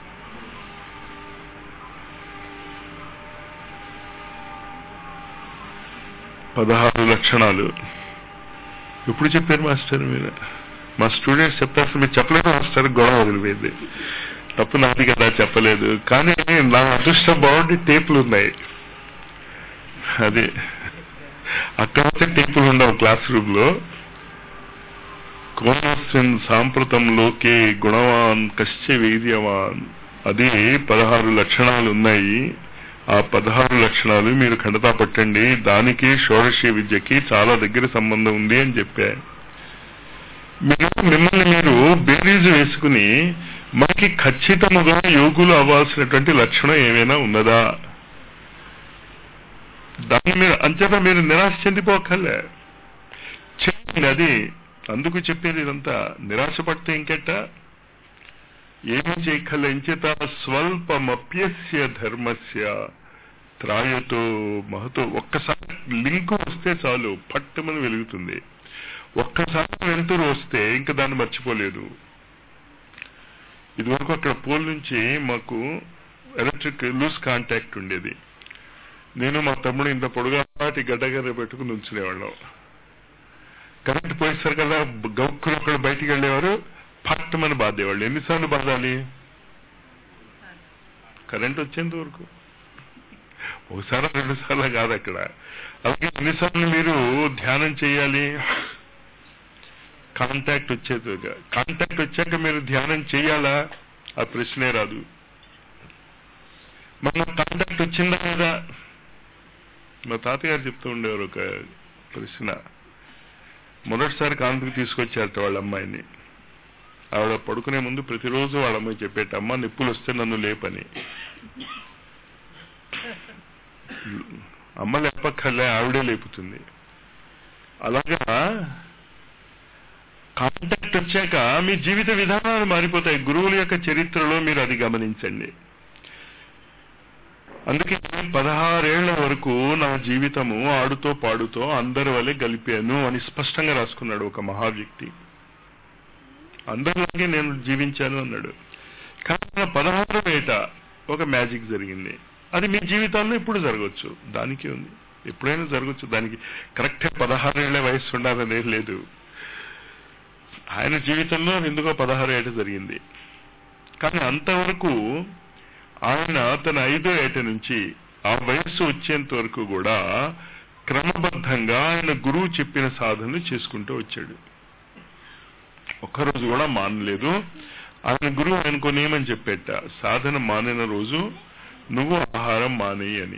A: పదహారు లక్షణాలు ఎప్పుడు చెప్పారు మాస్టర్ మీరు మా స్టూడెంట్స్ చెప్తారు మీరు చెప్పలేదు మాస్టర్ గొడవ వదిలిపోయింది తప్పు నాది కదా చెప్పలేదు కానీ నా అదృష్టం బాగుండి టేపులు ఉన్నాయి అది అక్కడ టేపులు ఉండవు క్లాస్ రూమ్ లో కోనస్మిన్ సాంప్రతంలోకే గుణవాన్ కశ్చ వీర్యవాన్ అది పదహారు లక్షణాలు ఉన్నాయి ఆ పదహారు లక్షణాలు మీరు ఖండతా పట్టండి దానికి షోడశీ విద్యకి చాలా దగ్గర సంబంధం ఉంది అని చెప్పా మీరు మిమ్మల్ని మీరు బేరీజు వేసుకుని మనకి ఖచ్చితముగా యోగులు అవ్వాల్సినటువంటి లక్షణం ఏమైనా ఉన్నదా దాన్ని మీరు అంచేత మీరు నిరాశ చెందిపోకర్లే చేయండి అది అందుకు చెప్పేది ఇదంతా నిరాశ పడితే ఇంకెట్ట ఏమీ చేయక్కర్లే ఇంచేత స్వల్పమప్యస్య ధర్మస్య త్రాయతో మహతో ఒక్కసారి లింకు వస్తే చాలు పట్టమని వెలుగుతుంది ఒక్కసారి వెలుతురు వస్తే ఇంకా దాన్ని మర్చిపోలేదు ఇదివరకు అక్కడ పోల్ నుంచి మాకు ఎలక్ట్రిక్ లూజ్ కాంటాక్ట్ ఉండేది నేను మా తమ్ముడు ఇంత పొడుగాటి గడ్డగర్ర పెట్టుకుని ఉంచునేవాళ్ళం కరెంట్ పోయేసారు కదా గౌక్కులు అక్కడ బయటికి వెళ్ళేవారు పట్టమని బాధేవాళ్ళు ఎన్నిసార్లు బాధాలి కరెంట్ వచ్చేంత వరకు ఒకసారి రెండు సార్లు కాదు అక్కడ అలాగే ఎన్నిసార్లు మీరు ధ్యానం చేయాలి కాంటాక్ట్ వచ్చేది కాంటాక్ట్ వచ్చాక మీరు ధ్యానం చేయాలా ఆ ప్రశ్నే రాదు మన కాంటాక్ట్ వచ్చిందా లేదా మా తాతగారు చెప్తూ ఉండేవారు ఒక ప్రశ్న మొదటిసారి కాంతికి తీసుకొచ్చారట వాళ్ళ అమ్మాయిని ఆవిడ పడుకునే ముందు ప్రతిరోజు వాళ్ళ అమ్మాయి చెప్పేట అమ్మ నిప్పులు వస్తే నన్ను లేపని అమ్మ లేపక్కర్లే ఆవిడే లేపుతుంది అలాగా కాంటాక్ట్ వచ్చాక మీ జీవిత విధానాలు మారిపోతాయి గురువుల యొక్క చరిత్రలో మీరు అది గమనించండి అందుకే పదహారేళ్ల వరకు నా జీవితము ఆడుతో పాడుతో అందరి వల్లే గలిపాను అని స్పష్టంగా రాసుకున్నాడు ఒక మహావ్యక్తి అందరిలాగే నేను జీవించాను అన్నాడు కానీ నా పదహారు ఏట ఒక మ్యాజిక్ జరిగింది అది మీ జీవితాల్లో ఇప్పుడు జరగవచ్చు దానికి ఉంది ఎప్పుడైనా జరగచ్చు దానికి కరెక్ట్ పదహారేళ్ల వయసు ఉండాలనేది లేదు ఆయన జీవితంలో ఎందుకో పదహారు ఏట జరిగింది కానీ అంతవరకు ఆయన తన ఐదో ఏట నుంచి ఆ వయస్సు వచ్చేంత వరకు కూడా క్రమబద్ధంగా ఆయన గురువు చెప్పిన సాధనలు చేసుకుంటూ వచ్చాడు ఒక్కరోజు కూడా మానలేదు ఆయన గురువు ఆయనకు నియమని చెప్పేట సాధన మానిన రోజు నువ్వు ఆహారం మానేయి అని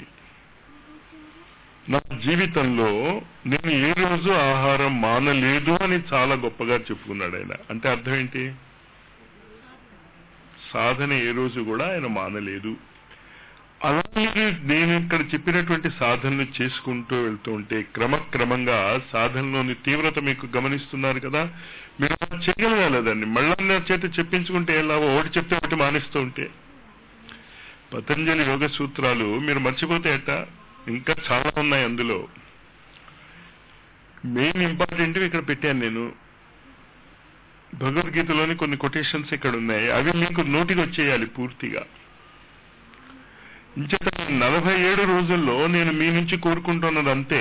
A: నా జీవితంలో నేను ఏ రోజు ఆహారం మానలేదు అని చాలా గొప్పగా చెప్పుకున్నాడు ఆయన అంటే అర్థం ఏంటి సాధన ఏ రోజు కూడా ఆయన మానలేదు అలాగే నేను ఇక్కడ చెప్పినటువంటి సాధనలు చేసుకుంటూ వెళ్తూ ఉంటే క్రమక్రమంగా సాధనలోని తీవ్రత మీకు గమనిస్తున్నారు కదా మీరు చేయగలగాలేదండి మళ్ళా నా చేత చెప్పించుకుంటే ఎలా ఒకటి చెప్తే ఒకటి మానేస్తూ ఉంటే పతంజలి యోగ సూత్రాలు మీరు మర్చిపోతే ఎట్ట ఇంకా చాలా ఉన్నాయి అందులో మెయిన్ ఇంపార్టెంట్ ఇక్కడ పెట్టాను నేను భగవద్గీతలోని కొన్ని కొటేషన్స్ ఇక్కడ ఉన్నాయి అవి మీకు నోటికి వచ్చేయాలి పూర్తిగా ఇంచేత నలభై ఏడు రోజుల్లో నేను మీ నుంచి కోరుకుంటున్నది అంతే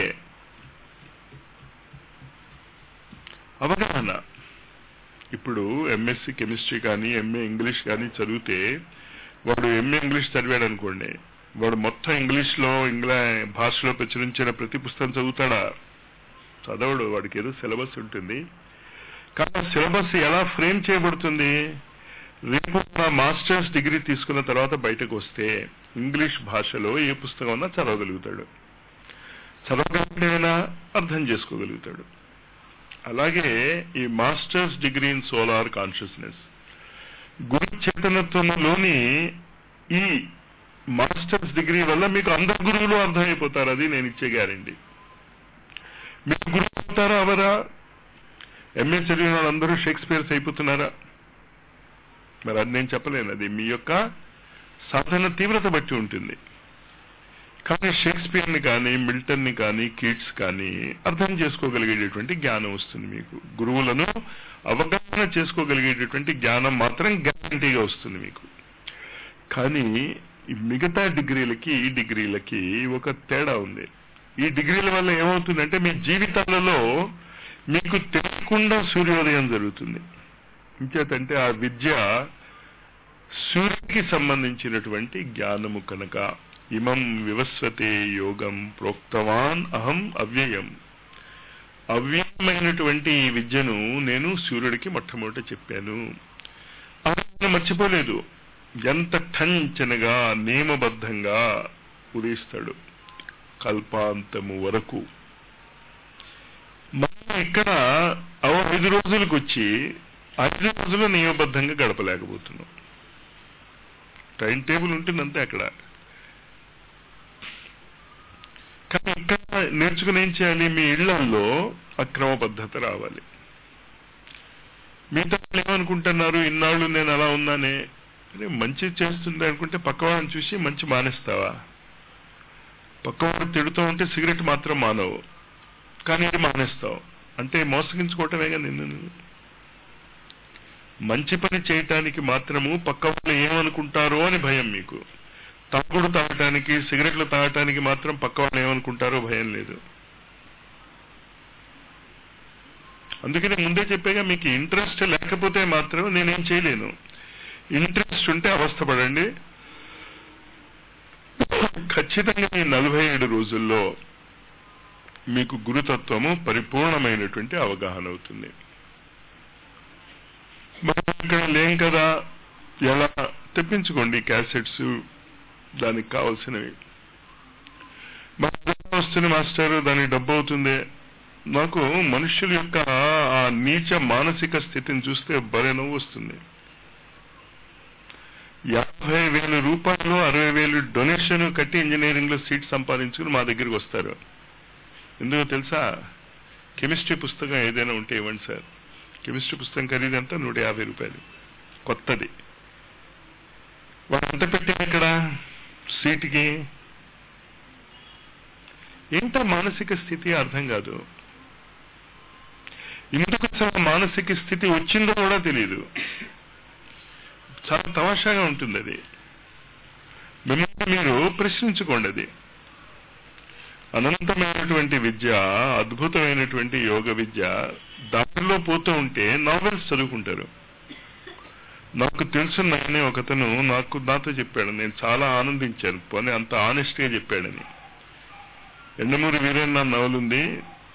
A: అవగాహన ఇప్పుడు ఎంఎస్సి కెమిస్ట్రీ కానీ ఎంఏ ఇంగ్లీష్ కానీ చదివితే వాడు ఎంఏ ఇంగ్లీష్ చదివాడు అనుకోండి వాడు మొత్తం ఇంగ్లీష్ లో ఇంగ్లా భాషలో ప్రచురించిన ప్రతి పుస్తకం చదువుతాడా చదవడు వాడికి ఏదో సిలబస్ ఉంటుంది కానీ సిలబస్ ఎలా ఫ్రేమ్ చేయబడుతుంది రేపు నా మాస్టర్స్ డిగ్రీ తీసుకున్న తర్వాత బయటకు వస్తే ఇంగ్లీష్ భాషలో ఏ పుస్తకం ఉన్నా చదవగలుగుతాడు చదవగలిగినా అర్థం చేసుకోగలుగుతాడు అలాగే ఈ masters degree in solar consciousness గురు చైతన్యత్వంలోని ఈ మాస్టర్స్ డిగ్రీ వల్ల మీకు అందరు గురువులు అర్థమైపోతారు అది నేను ఇచ్చే గ్యారంటీ మీరు గురువు అవుతారా అవరా ఎంఏ చదివిన వాళ్ళందరూ షేక్స్పియర్స్ అయిపోతున్నారా మరి అది నేను చెప్పలేను అది మీ యొక్క సాధన తీవ్రత బట్టి ఉంటుంది కానీ షేక్స్పియర్ని కానీ మిల్టన్ని కానీ కీట్స్ కానీ అర్థం చేసుకోగలిగేటటువంటి జ్ఞానం వస్తుంది మీకు గురువులను అవగాహన చేసుకోగలిగేటటువంటి జ్ఞానం మాత్రం గ్యారంటీగా వస్తుంది మీకు కానీ ఈ మిగతా డిగ్రీలకి ఈ డిగ్రీలకి ఒక తేడా ఉంది ఈ డిగ్రీల వల్ల ఏమవుతుందంటే మీ జీవితాలలో మీకు తెలియకుండా సూర్యోదయం జరుగుతుంది ఇంకేతంటే ఆ విద్య సూర్యుడికి సంబంధించినటువంటి జ్ఞానము కనుక ఇమం వివస్వతే యోగం ప్రోక్తవాన్ అహం అవ్యయం అవ్యయమైనటువంటి ఈ విద్యను నేను సూర్యుడికి మొట్టమొదట చెప్పాను ఆయన మర్చిపోలేదు ఎంత ఠంచనగా నియమబద్ధంగా ఉదయిస్తాడు కల్పాంతము వరకు మనం ఇక్కడ ఓ ఐదు రోజులకు వచ్చి ఐదు రోజులు నియమబద్ధంగా గడపలేకపోతున్నాం టైం టేబుల్ ఉంటుందంతే అక్కడ కానీ ఇక్కడ నేర్చుకుని ఏం చేయాలి మీ ఇళ్లలో అక్రమ పద్ధతి రావాలి మిగతా వాళ్ళు ఏమనుకుంటున్నారు ఇన్నాళ్ళు నేను అలా ఉన్నానే అరే మంచి చేస్తుంది అనుకుంటే పక్క వాళ్ళని చూసి మంచి మానేస్తావా పక్కవాడు తిడుతూ ఉంటే సిగరెట్ మాత్రం మానవు కానీ ఇది మానేస్తావు అంటే మోసగించుకోవటమేగా నిన్ను నువ్వు మంచి పని చేయటానికి మాత్రము పక్క వాళ్ళు ఏమనుకుంటారో అని భయం మీకు తాగుడు తాగటానికి సిగరెట్లు తాగటానికి మాత్రం పక్క వాళ్ళు ఏమనుకుంటారో భయం లేదు అందుకని ముందే చెప్పాగా మీకు ఇంట్రెస్ట్ లేకపోతే మాత్రం నేనేం చేయలేను ఇంట్రెస్ట్ ఉంటే అవస్థపడండి ఖచ్చితంగా ఈ నలభై ఏడు రోజుల్లో మీకు గురుతత్వము పరిపూర్ణమైనటువంటి అవగాహన అవుతుంది మనం ఇక్కడ లేం కదా ఎలా తెప్పించుకోండి క్యాసెట్స్ దానికి కావాల్సినవి మన వస్తుంది మాస్టర్ దానికి డబ్బు అవుతుంది నాకు మనుషుల యొక్క ఆ నీచ మానసిక స్థితిని చూస్తే భలే నవ్వు వస్తుంది యాభై వేల రూపాయలు అరవై వేలు డొనేషన్ కట్టి ఇంజనీరింగ్ లో సీట్ సంపాదించుకుని మా దగ్గరికి వస్తారు ఎందుకో తెలుసా కెమిస్ట్రీ పుస్తకం ఏదైనా ఉంటే ఇవ్వండి సార్ కెమిస్ట్రీ పుస్తకం ఖరీదంతా నూట యాభై రూపాయలు కొత్తది వాడు ఎంత పెట్టారు ఇక్కడ సీటుకి ఏంటో మానసిక స్థితి అర్థం కాదు ఎందుకు అసలు మానసిక స్థితి వచ్చిందో కూడా తెలియదు చాలా తమాషాగా ఉంటుంది అది మిమ్మల్ని మీరు ప్రశ్నించుకోండి అది అనంతమైనటువంటి విద్య అద్భుతమైనటువంటి యోగ విద్య దానిలో పోతూ ఉంటే నావెల్స్ చదువుకుంటారు నాకు తెలుసున్నాయని ఒకతను నాకు నాతో చెప్పాడు నేను చాలా ఆనందించాను పోనీ అంత ఆనెస్ట్ గా చెప్పాడని ఎండమూరి వీరన్న నవలు ఉంది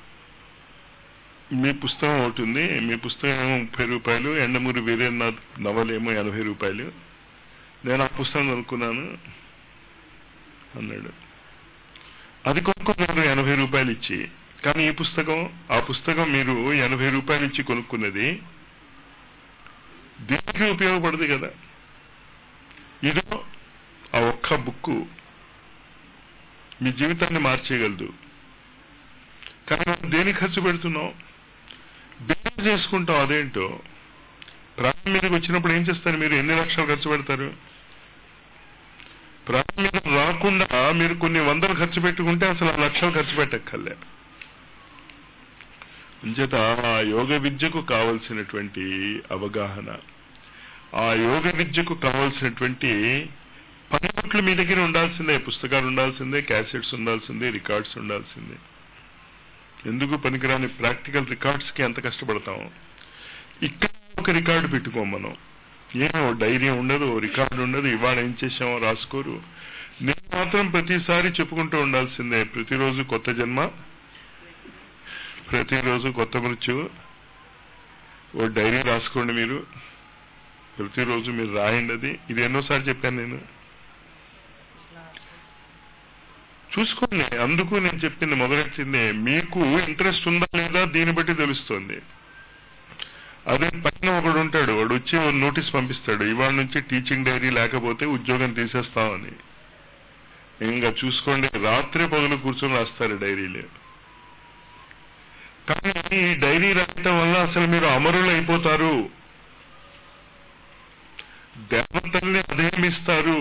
A: మీ పుస్తకం ఒకటి ఉంది మీ పుస్తకం ఏమో ముప్పై రూపాయలు ఎండమూరి వీరేంద్రనాథ్ నవలేమో ఎనభై రూపాయలు నేను ఆ పుస్తకం అనుకున్నాను అన్నాడు అది కొనుక్కున్నారు ఎనభై రూపాయలు ఇచ్చి కానీ ఈ పుస్తకం ఆ పుస్తకం మీరు ఎనభై రూపాయలు ఇచ్చి కొనుక్కున్నది దీనికి ఉపయోగపడదు కదా ఇదో ఆ ఒక్క బుక్కు మీ జీవితాన్ని మార్చేయగలదు కానీ మనం దేనికి ఖర్చు పెడుతున్నాం బిజినెస్ చేసుకుంటాం అదేంటో ప్రాణం మీదకి వచ్చినప్పుడు ఏం చేస్తారు మీరు ఎన్ని లక్షలు ఖర్చు పెడతారు ప్రాణం మీద రాకుండా మీరు కొన్ని వందలు ఖర్చు పెట్టుకుంటే అసలు ఆ లక్షలు ఖర్చు పెట్టక్కర్లే అంచేత ఆ యోగ విద్యకు కావలసినటువంటి అవగాహన ఆ యోగ విద్యకు కావలసినటువంటి పనిముట్లు మీ దగ్గర ఉండాల్సిందే పుస్తకాలు ఉండాల్సిందే క్యాసెట్స్ ఉండాల్సిందే రికార్డ్స్ ఉండాల్సిందే ఎందుకు పనికిరాని ప్రాక్టికల్ రికార్డ్స్ కి ఎంత కష్టపడతాం ఇక్కడ ఒక రికార్డు పెట్టుకోం మనం ఏమో డైరీ ఉండదు రికార్డు ఉండదు ఇవాళ ఏం చేసామో రాసుకోరు నేను మాత్రం ప్రతిసారి చెప్పుకుంటూ ఉండాల్సిందే ప్రతిరోజు కొత్త జన్మ ప్రతిరోజు కొత్త మృత్యువు ఓ డైరీ రాసుకోండి మీరు ప్రతిరోజు మీరు రాయండి అది ఇది ఎన్నోసార్లు చెప్పాను నేను చూసుకోండి అందుకు నేను చెప్పింది మొదలెచ్చింది మీకు ఇంట్రెస్ట్ ఉందా లేదా దీన్ని బట్టి తెలుస్తుంది అదే పైన ఒకడు ఉంటాడు వాడు వచ్చి ఓ నోటీస్ పంపిస్తాడు ఇవాళ నుంచి టీచింగ్ డైరీ లేకపోతే ఉద్యోగం తీసేస్తామని ఇంకా చూసుకోండి రాత్రి పగలు కూర్చొని రాస్తారు డైరీలు కానీ ఈ డైరీ రాయటం వల్ల అసలు మీరు అమరులు అయిపోతారు దేవతల్ని అధేమిస్తారు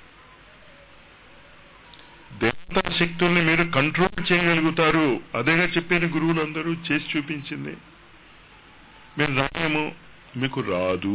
A: దేవతా శక్తుల్ని మీరు కంట్రోల్ చేయగలుగుతారు అదేగా చెప్పిన గురువులందరూ చేసి చూపించింది మీరు రాయము మీకు రాదు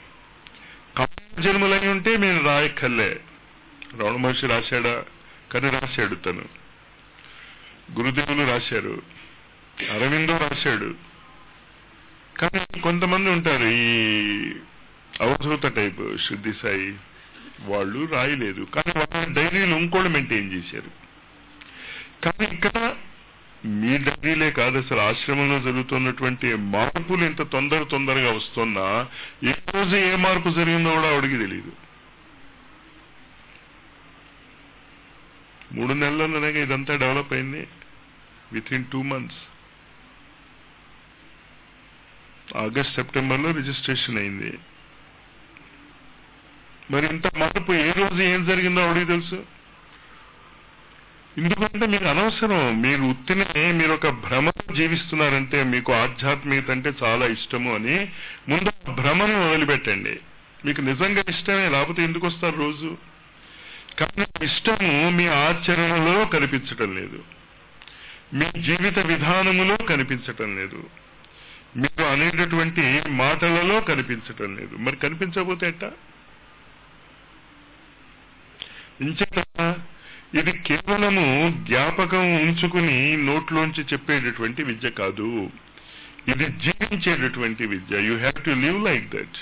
A: జన్మలై ఉంటే మీరు రాయక్కర్లే రమణ మహర్షి రాశాడా కానీ రాశాడు తను గురుదేవులు రాశారు అరవిందో రాశాడు కానీ కొంతమంది ఉంటారు ఈ అవధూత టైప్ శుద్ధి సాయి వాళ్ళు రాయలేదు కానీ వాళ్ళ డైరీలు ఇంకోళ్ళు మెయింటైన్ చేశారు కానీ ఇక్కడ మీ డైరీలే కాదు అసలు ఆశ్రమంలో జరుగుతున్నటువంటి మార్పులు ఇంత తొందర తొందరగా వస్తున్నా ఏ రోజు ఏ మార్పు జరిగిందో కూడా ఆవిడికి తెలియదు మూడు నెలల్లోనే ఇదంతా డెవలప్ అయింది within two months August సెప్టెంబర్లో రిజిస్ట్రేషన్ అయింది మరి ఇంత మార్పు ఏ రోజు ఏం జరిగిందో ఆవిడికి తెలుసు ఎందుకంటే మీకు అనవసరం మీరు ఉత్తినే మీరు ఒక భ్రమను జీవిస్తున్నారంటే మీకు ఆధ్యాత్మికత అంటే చాలా ఇష్టము అని ముందు భ్రమను వదిలిపెట్టండి మీకు నిజంగా ఇష్టమే లేకపోతే ఎందుకు వస్తారు రోజు కానీ ఇష్టము మీ ఆచరణలో కనిపించటం లేదు మీ జీవిత విధానములో కనిపించటం లేదు మీరు అనేటటువంటి మాటలలో కనిపించటం లేదు మరి కనిపించకపోతే ఎట్టా ఇంచేత ఇది కేవలము జ్ఞాపకం ఉంచుకుని నోట్లోంచి చెప్పేటటువంటి విద్య కాదు ఇది జీవించేటటువంటి విద్య you have to live like that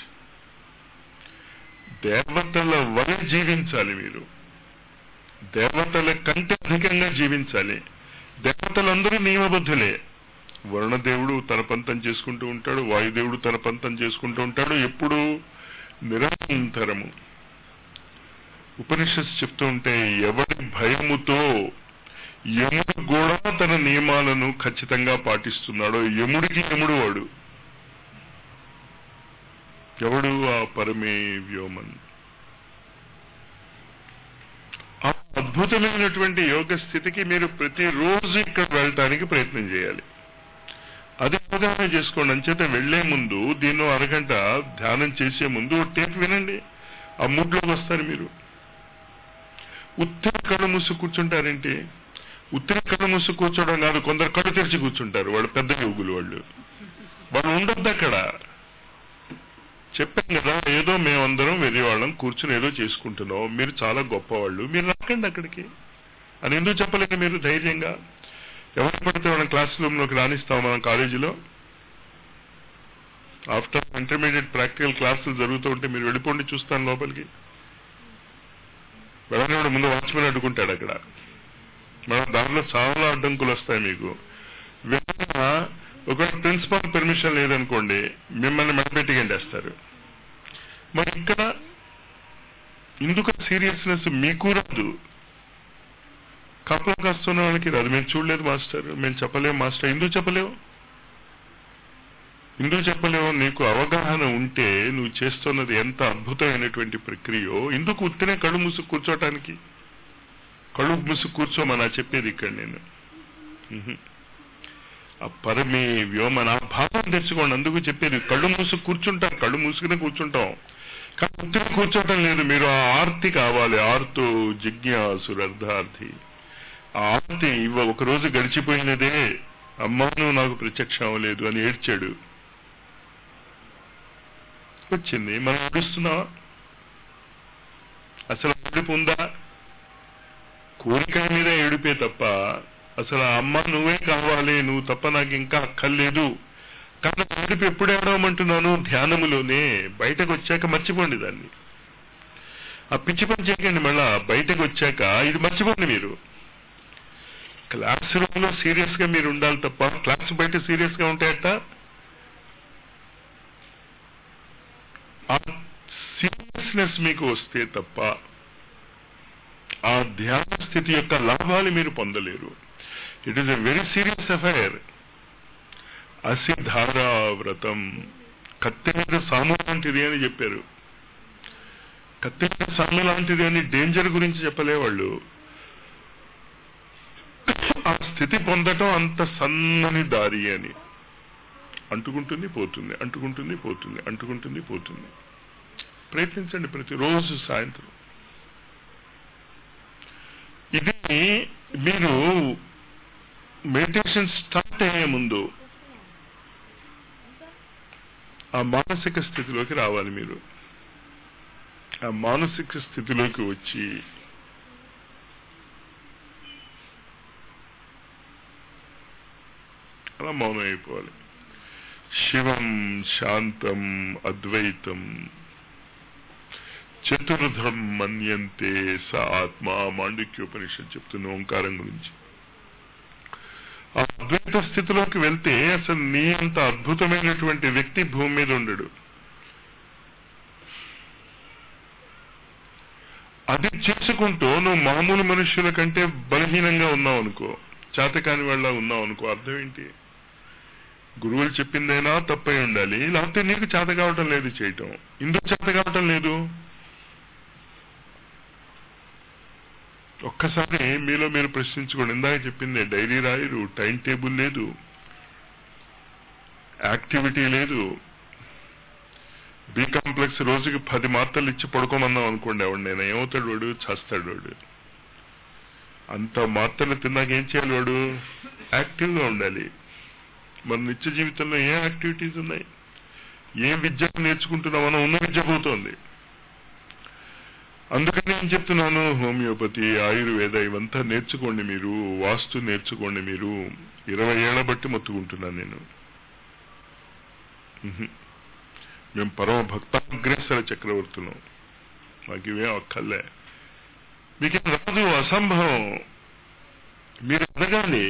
A: దేవతల వలె జీవించాలి మీరు దేవతల కంటే అధికంగా జీవించాలి దేవతలందరూ నియమబద్ధులే వరుణదేవుడు తన పంతం చేసుకుంటూ ఉంటాడు వాయుదేవుడు తన పంతం చేసుకుంటూ ఉంటాడు ఎప్పుడు నిరంతరము ఉపనిషత్తు చెప్తూ ఉంటే ఎవరి భయముతో యముడు కూడా తన నియమాలను ఖచ్చితంగా పాటిస్తున్నాడో యముడికి యముడు వాడు ఎవడు ఆ పరమే వ్యోమన్ ఆ అద్భుతమైనటువంటి యోగ స్థితికి మీరు ప్రతిరోజు ఇక్కడ వెళ్ళటానికి ప్రయత్నం చేయాలి అది అవగాహన చేసుకోండి అంచేత వెళ్లే ముందు దీన్ని అరగంట ధ్యానం చేసే ముందు టేప్ వినండి ఆ మూడ్లోకి వస్తారు మీరు ఉత్తర కళ్ళు మూసి కూర్చుంటారేంటి ఉత్తర కళ్ళు మూసి కూర్చోవడం కాదు కొందరు కళ్ళు తెరిచి కూర్చుంటారు వాళ్ళు పెద్ద యోగులు వాళ్ళు వాళ్ళు ఉండొద్దు అక్కడ చెప్పాం కదా ఏదో మేమందరం వెళ్ళేవాళ్ళం కూర్చుని ఏదో చేసుకుంటున్నాం మీరు చాలా గొప్పవాళ్ళు మీరు రాకండి అక్కడికి అని ఎందుకు చెప్పలేక మీరు ధైర్యంగా ఎవరు పడితే వాళ్ళ క్లాస్ రూమ్లోకి రాణిస్తాం మనం కాలేజీలో ఆఫ్టర్ ఇంటర్మీడియట్ ప్రాక్టికల్ క్లాసులు జరుగుతూ ఉంటే మీరు వెళ్ళిపోండి చూస్తాను లోపలికి వెళ్ళనివాడు ముందు వాచ్మెన్ అడ్డుకుంటాడు అక్కడ మన దానిలో చాలా అడ్డంకులు వస్తాయి మీకు వెళ్ళిన ఒక ప్రిన్సిపాల్ పెర్మిషన్ లేదనుకోండి మిమ్మల్ని మెడపెట్టి గంటేస్తారు మరి ఇక్కడ ఇందుకు సీరియస్నెస్ మీకు రాదు కప్పలకు వస్తున్న వాళ్ళకి రాదు మేము చూడలేదు మాస్టర్ మేము చెప్పలేము మాస్టర్ ఎందుకు చెప్పలేవు ఎందుకు చెప్పలేవు నీకు అవగాహన ఉంటే నువ్వు చేస్తున్నది ఎంత అద్భుతమైనటువంటి ప్రక్రియో ఎందుకు ఉత్తినే కళ్ళు మూసు కూర్చోటానికి కళ్ళు మూసు కూర్చోమని చెప్పేది ఇక్కడ నేను ఉహు. ఆ పరమే వ్యోమన ఆ భావం తెచ్చుకోండి అందుకు చెప్పేది కళ్ళు మూసు కూర్చుంటాం కళ్ళు మూసుకునే కూర్చుంటాం కానీ ఉత్తిని కూర్చోటం లేదు మీరు ఆ ఆర్తి కావాలి ఆర్తో జిజ్ఞాసురర్థార్థి ఆ ఆర్తి ఇవ్వ ఒక రోజు గడిచిపోయినదే అమ్మాను నాకు ప్రత్యక్షం అవ్వలేదు అని ఏడ్చాడు వచ్చింది మనం ఏడుస్తున్నావా అసలు ఏడుపు ఉందా కోరిక మీద ఏడుపే తప్ప అసలు ఆ అమ్మ నువ్వే కావాలి నువ్వు తప్ప నాకు ఇంకా అక్కర్లేదు కానీ ఏడుపు ఎప్పుడు ఏడవమంటున్నాను ధ్యానములోనే బయటకు వచ్చాక మర్చిపోండి దాన్ని ఆ పిచ్చి పని చేయకండి మళ్ళా బయటకు వచ్చాక ఇది మర్చిపోండి మీరు క్లాస్ రూమ్ లో సీరియస్ గా మీరు ఉండాలి తప్ప క్లాస్ బయట సీరియస్ గా ఉంటాయట ఆ సీరియస్నెస్ మీకు వస్తే తప్ప ఆ ధ్యాన స్థితి యొక్క లాభాలు మీరు పొందలేరు it is a very serious affair అసిధారా వ్రతం కత్తి మీద సాము లాంటిది అని చెప్పారు కత్తి మీద సాము లాంటిది అని డేంజర్ గురించి చెప్పలే వాళ్ళు ఆ స్థితి పొందటం అంత సన్నని దారి అని అంటుకుంటుంది పోతుంది అంటుకుంటుంది పోతుంది అంటుకుంటుంది పోతుంది ప్రయత్నించండి ప్రతిరోజు సాయంత్రం ఇది మీరు మెడిటేషన్ స్టార్ట్ అయ్యే ముందు ఆ మానసిక స్థితిలోకి రావాలి మీరు ఆ మానసిక స్థితిలోకి వచ్చి అలా మౌనం అయిపోవాలి శివం శాంతం అద్వైతం చతుర్థం మన్యంతే స ఆత్మ మాండిక్యోపనిషత్ చెప్తున్న ఓంకారం గురించి ఆ అద్వైత స్థితిలోకి వెళ్తే అసలు నీ అంత అద్భుతమైనటువంటి వ్యక్తి భూమి మీద ఉండడు అది చేసుకుంటూ నువ్వు మామూలు మనుష్యుల కంటే బలహీనంగా ఉన్నావు అనుకో చేతకాని వాళ్ళ ఉన్నావు అనుకో అర్థం ఏంటి గురువులు చెప్పిందైనా తప్పై ఉండాలి లేకపోతే నీకు చేత కావటం లేదు చేయటం ఎందుకు చేత కావటం లేదు ఒక్కసారి మీలో మీరు ప్రశ్నించుకోండి ఇందాక చెప్పింది డైరీ రాయరు టైం టేబుల్ లేదు యాక్టివిటీ లేదు బి కాంప్లెక్స్ రోజుకి పది మాత్రలు ఇచ్చి పడుకోమన్నాం అనుకోండి ఆవిడ నేను ఏమవుతాడు వాడు చస్తాడు వాడు అంత మాత్రలు తిన్నాక ఏం చేయాలి వాడు యాక్టివ్గా ఉండాలి మన నిత్య జీవితంలో ఏ యాక్టివిటీస్ ఉన్నాయి ఏ విద్య నేర్చుకుంటున్నాం మనం ఉన్న విద్య పోతోంది అందుకని ఏం చెప్తున్నాను హోమియోపతి ఆయుర్వేద ఇవంతా నేర్చుకోండి మీరు వాస్తు నేర్చుకోండి మీరు ఇరవై ఏళ్ల బట్టి మొత్తుకుంటున్నాను నేను ఉహు. మేము పరమ భక్తాగ్రేసర చక్రవర్తులం మాకు ఇవేం అక్కర్లే మీకు రాదు అసంభవం మీరు ఎదగాలి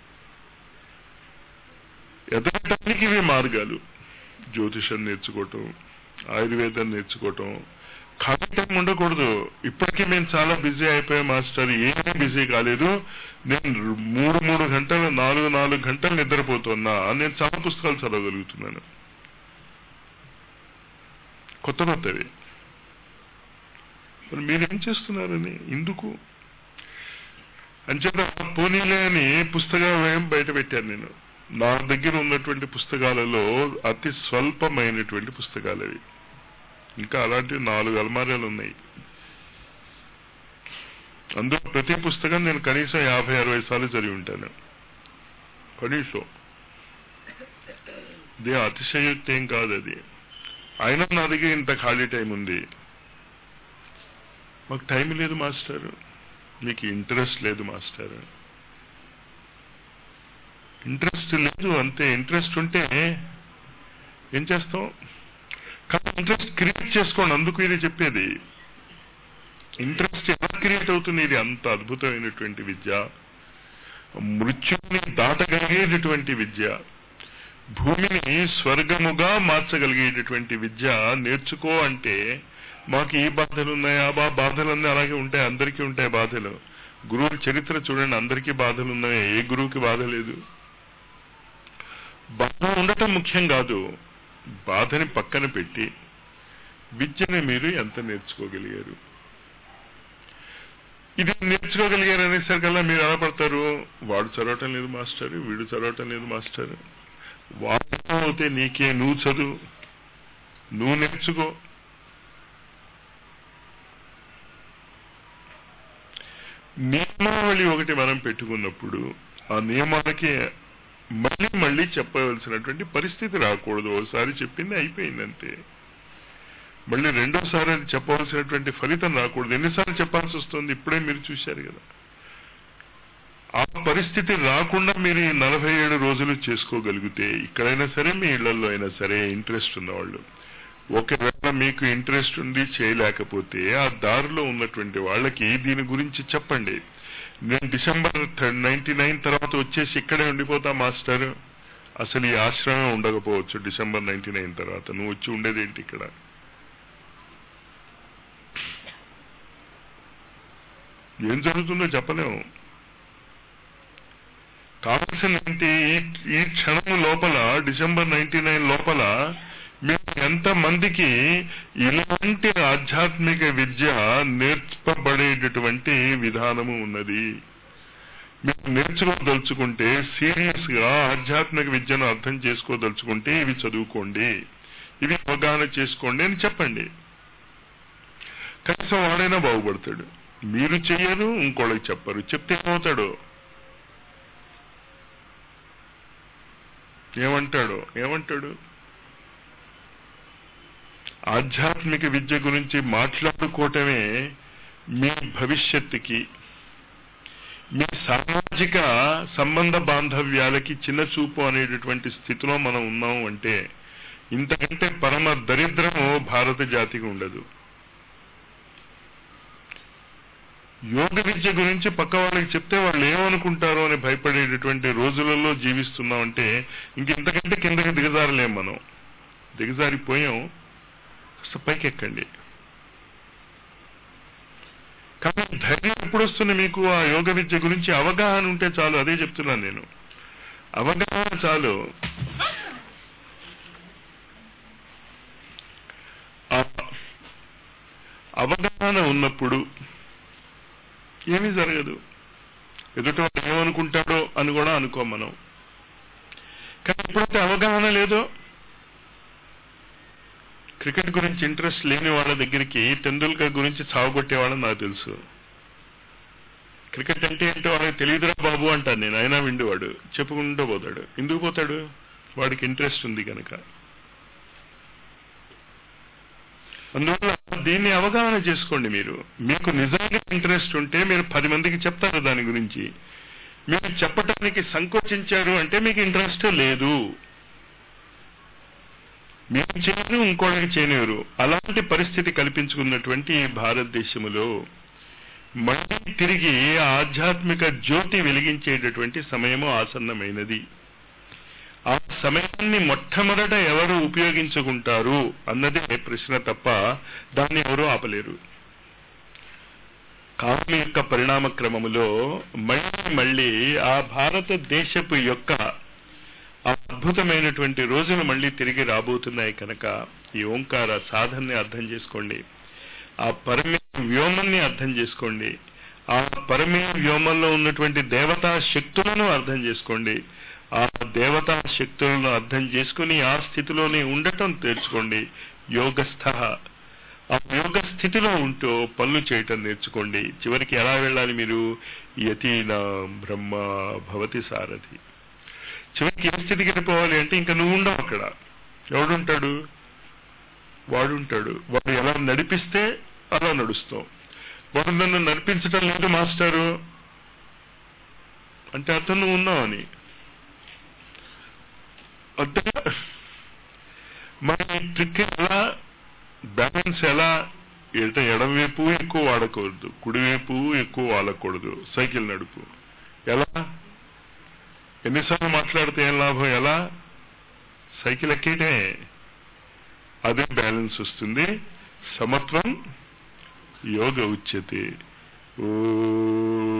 A: ఎదగటానికి ఇవే మార్గాలు జ్యోతిషం నేర్చుకోవటం ఆయుర్వేదం నేర్చుకోవటం ఖాళీ టైం ఉండకూడదు ఇప్పటికీ మేము చాలా బిజీ అయిపోయాం మాస్టర్ ఏమీ బిజీ కాలేదు నేను మూడు మూడు గంటలు నాలుగు నాలుగు గంటలు నిద్రపోతున్నా నేను చాలా పుస్తకాలు చదవగలుగుతున్నాను కొత్త కొత్తవి మరి మీరేం చేస్తున్నారని ఎందుకు అంచేత పోనీలే అని పుస్తకం బయట పెట్టాను నేను నా దగ్గర ఉన్నటువంటి పుస్తకాలలో అతి స్వల్పమైనటువంటి పుస్తకాలు అవి ఇంకా అలాంటివి నాలుగు అల్మారాలు ఉన్నాయి అందులో ప్రతి పుస్తకం నేను కనీసం యాభై అరవై సార్లు చదివి ఉంటాను కనీసం ఇది అతిశయోక్తి ఏం కాదు అది అయినా నా దగ్గర ఇంత ఖాళీ టైం ఉంది మాకు టైం లేదు మాస్టర్ మీకు ఇంట్రెస్ట్ లేదు మాస్టర్ ఇంట్రెస్ట్ లేదు అంతే ఇంట్రెస్ట్ ఉంటే ఏం చేస్తాం కానీ ఇంట్రెస్ట్ క్రియేట్ చేసుకోండి అందుకు ఇది చెప్పేది ఇంట్రెస్ట్ ఎలా క్రియేట్ అవుతుంది ఇది అంత అద్భుతమైనటువంటి విద్య మృత్యుని దాటగలిగేటటువంటి విద్య భూమిని స్వర్గముగా మార్చగలిగేటటువంటి విద్య నేర్చుకో అంటే మాకు ఈ బాధలు ఉన్నాయి ఆ బా బాధలన్నీ అలాగే ఉంటాయి అందరికీ ఉంటాయి బాధలు గురువుల చరిత్ర చూడండి అందరికీ బాధలు ఉన్నాయి ఏ గురువుకి బాధ లేదు బాధ ఉండటం ముఖ్యం కాదు బాధని పక్కన పెట్టి విద్యని మీరు ఎంత నేర్చుకోగలిగారు ఇది నేర్చుకోగలిగారు అనేసరికల్లా మీరు ఎలా పడతారు వాడు చదవటం లేదు మాస్టర్ వీడు చదవటం లేదు మాస్టర్ వాడు అవుతే నీకే నువ్వు చదువు నువ్వు నేర్చుకో నియమావళి ఒకటి మనం పెట్టుకున్నప్పుడు ఆ నియమాలకి మళ్ళీ మళ్ళీ చెప్పవలసినటువంటి పరిస్థితి రాకూడదు ఒకసారి చెప్పింది అయిపోయింది అంతే మళ్ళీ రెండోసారి అది చెప్పవలసినటువంటి ఫలితం రాకూడదు ఎన్నిసార్లు చెప్పాల్సి వస్తుంది ఇప్పుడే మీరు చూశారు కదా ఆ పరిస్థితి రాకుండా మీరు ఈ నలభై ఏడు రోజులు చేసుకోగలిగితే ఇక్కడైనా సరే మీ ఇళ్లలో అయినా సరే ఇంట్రెస్ట్ ఉన్నవాళ్ళు ఒకవేళ మీకు ఇంట్రెస్ట్ ఉండి చేయలేకపోతే ఆ దారిలో ఉన్నటువంటి వాళ్ళకి దీని గురించి చెప్పండి నేను డిసెంబర్ నైన్టీ నైన్ తర్వాత వచ్చేసి ఇక్కడే ఉండిపోతా మాస్టర్ అసలు ఈ ఆశ్రమం ఉండకపోవచ్చు డిసెంబర్ నైన్టీ నైన్ తర్వాత నువ్వు వచ్చి ఉండేది ఏంటి ఇక్కడ ఏం జరుగుతుందో చెప్పలేము కావాల్సిన ఏంటి ఈ- ఈ క్షణం లోపల డిసెంబర్ నైన్టీ నైన్ లోపల మీరు ఎంత మందికి ఇలాంటి ఆధ్యాత్మిక విద్య నేర్పబడేటటువంటి విధానము ఉన్నది మీరు నేర్చుకోదలుచుకుంటే సీరియస్ గా ఆధ్యాత్మిక విద్యను అర్థం చేసుకోదలుచుకుంటే ఇవి చదువుకోండి ఇవి అవగాహన చేసుకోండి అని చెప్పండి కనీసం వాడైనా బాగుపడతాడు మీరు చెయ్యరు ఇంకోళ్ళకి చెప్పరు చెప్తే ఏమవుతాడు ఏమంటాడు ఏమంటాడు ఆధ్యాత్మిక విద్య గురించి మాట్లాడుకోవటమే మీ భవిష్యత్తుకి మీ సామాజిక సంబంధ బాంధవ్యాలకి చిన్న చూపు అనేటటువంటి స్థితిలో మనం ఉన్నాం అంటే ఇంతకంటే పరమ దరిద్రము భారత జాతికి ఉండదు యోగ విద్య గురించి పక్క వాళ్ళకి చెప్తే వాళ్ళు ఏమనుకుంటారో అని భయపడేటటువంటి రోజులలో జీవిస్తున్నాం అంటే ఇంకెంతకంటే కిందకి దిగజారలేం మనం దిగజారిపోయాం కాస్త పైకి ఎక్కండి కానీ ధైర్యం ఎప్పుడు వస్తుంది మీకు ఆ యోగ విద్య గురించి అవగాహన ఉంటే చాలు అదే చెప్తున్నాను నేను అవగాహన చాలు ఆ అవగాహన ఉన్నప్పుడు ఏమీ జరగదు ఎదుట వాడు ఏమనుకుంటాడో అని కూడా అనుకో మనం కానీ ఎప్పుడైతే అవగాహన లేదో క్రికెట్ గురించి ఇంట్రెస్ట్ లేని వాళ్ళ దగ్గరికి తెందుల్కర్ గురించి చావగొట్టే వాళ్ళని నాకు తెలుసు క్రికెట్ అంటే ఏంటో వాళ్ళకి తెలియదురా బాబు అంటాను నేను అయినా విండేవాడు చెప్పుకుంటూ పోతాడు ఎందుకు పోతాడు వాడికి ఇంట్రెస్ట్ ఉంది కనుక అందువల్ల దీన్ని అవగాహన చేసుకోండి మీరు మీకు నిజంగా ఇంట్రెస్ట్ ఉంటే మీరు పది మందికి చెప్తారు దాని గురించి మీరు చెప్పటానికి సంకోచించారు అంటే మీకు ఇంట్రెస్ట్ లేదు మీరు చేయరు ఇంకోళ్ళకి చేయనివ్వరు అలాంటి పరిస్థితి కల్పించుకున్నటువంటి ఈ భారతదేశంలో మళ్ళీ తిరిగి ఆధ్యాత్మిక జ్యోతి వెలిగించేటటువంటి సమయము ఆసన్నమైనది ఆ సమయాన్ని మొట్టమొదట ఎవరు ఉపయోగించుకుంటారు అన్నదే ప్రశ్న తప్ప దాన్ని ఎవరూ ఆపలేరు కాలం యొక్క పరిణామ క్రమములో మళ్ళీ మళ్ళీ ఆ భారతదేశపు యొక్క ఆ అద్భుతమైనటువంటి రోజులు మళ్ళీ తిరిగి రాబోతున్నాయి కనుక ఈ ఓంకార సాధనని అర్థం చేసుకోండి ఆ పరమే వ్యోమాన్ని అర్థం చేసుకోండి ఆ పరమే వ్యోమంలో ఉన్నటువంటి దేవతా శక్తులను అర్థం చేసుకోండి ఆ దేవతా శక్తులను అర్థం చేసుకుని ఆ స్థితిలోనే ఉండటం తెచ్చుకోండి యోగస్థ ఆ యోగ స్థితిలో ఉంటూ పనులు చేయటం నేర్చుకోండి చివరికి ఎలా వెళ్ళాలి మీరు యతీన బ్రహ్మ భవతి సారథి చివరికి ఏ స్థితికి వెళ్ళిపోవాలి అంటే ఇంకా నువ్వు ఉండవు అక్కడ ఎవడుంటాడు వాడుంటాడు వాడు ఎలా నడిపిస్తే అలా నడుస్తాం వాడు నన్ను నడిపించటం లేదు మాస్టారు అంటే అతను నువ్వు ఉన్నావని అంటే మన ట్రిక్ ఎలా బ్యాలెన్స్ ఎలా అంటే ఎడమవైపు ఎక్కువ వాడకూడదు కుడివైపు ఎక్కువ వాడకూడదు సైకిల్ నడుపు ఎలా ఎన్నిసార్లు మాట్లాడితే ఏం లాభం ఎలా సైకిల్ ఎక్కేటే అదే బ్యాలెన్స్ వస్తుంది సమత్వం యోగ ఉచ్యతే ఓ